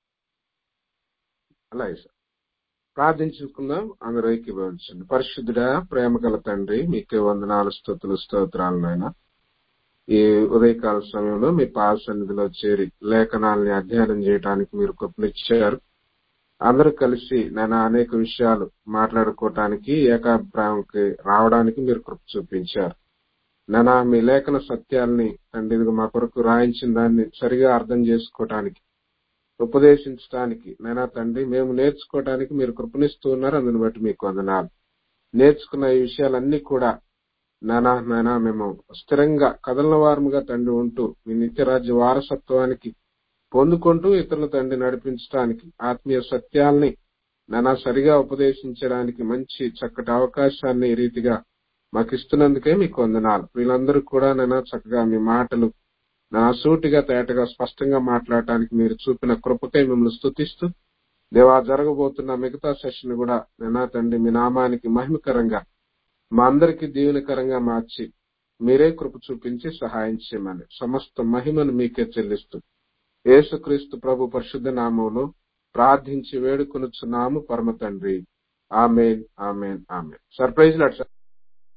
అలాగే సార్ ప్రార్థించుకుందాం అందరూ ఏకీభవించండి పరిశుద్ధుడా ప్రేమ గల తండ్రి మీకే వందనాలు స్థుతులు స్తోత్రాలు నాయన ఈ ఉదయకాల సమయంలో మీ పాద సన్నిధిలో చేరి లేఖనాలని అధ్యయనం చేయడానికి మీరు కృపనిచ్చారు అందరూ కలిసి నేను అనేక విషయాలు మాట్లాడుకోవటానికి ఏకాభిప్రాయంకి రావడానికి మీరు కృప చూపించారు నానా మీ లేఖన సత్యాల్ని తండ్రి ఇదిగో మా కొరకు రాయించిన దాన్ని సరిగా అర్థం చేసుకోవటానికి ఉపదేశించడానికి నైనా తండ్రి మేము నేర్చుకోవటానికి మీరు కృపణిస్తూ ఉన్నారు అందుని బట్టి మీకు వందనాలు నేర్చుకున్న ఈ విషయాలన్నీ కూడా నానా నానా మేము స్థిరంగా కదలన వారముగా తండ్రి ఉంటూ మీ నిత్యరాజ్య వారసత్వానికి పొందుకుంటూ ఇతరుల తండ్రి నడిపించడానికి ఆత్మీయ సత్యాల్ని నానా సరిగా ఉపదేశించడానికి మంచి చక్కటి అవకాశాన్ని ఈ రీతిగా మాకు ఇస్తున్నందుకే మీకు వందనాలు వీళ్ళందరూ కూడా నైనా చక్కగా మీ మాటలు నా సూటిగా తేటగా స్పష్టంగా మాట్లాడటానికి మీరు చూపిన కృపకై మిమ్మల్ని స్తుతిస్తూ దేవా జరగబోతున్న మిగతా సెషన్ కూడా నేనా తండ్రి మీ నామానికి మహిమకరంగా మా అందరికి దీవెనకరంగా మార్చి మీరే కృప చూపించి సహాయం చేయమని సమస్త మహిమను మీకే చెల్లిస్తూ యేసుక్రీస్తు ప్రభు పరిశుద్ధ నామంలో ప్రార్థించి వేడుకొనుచున్నాము పరమ తండ్రి amen amen amen sir praise lot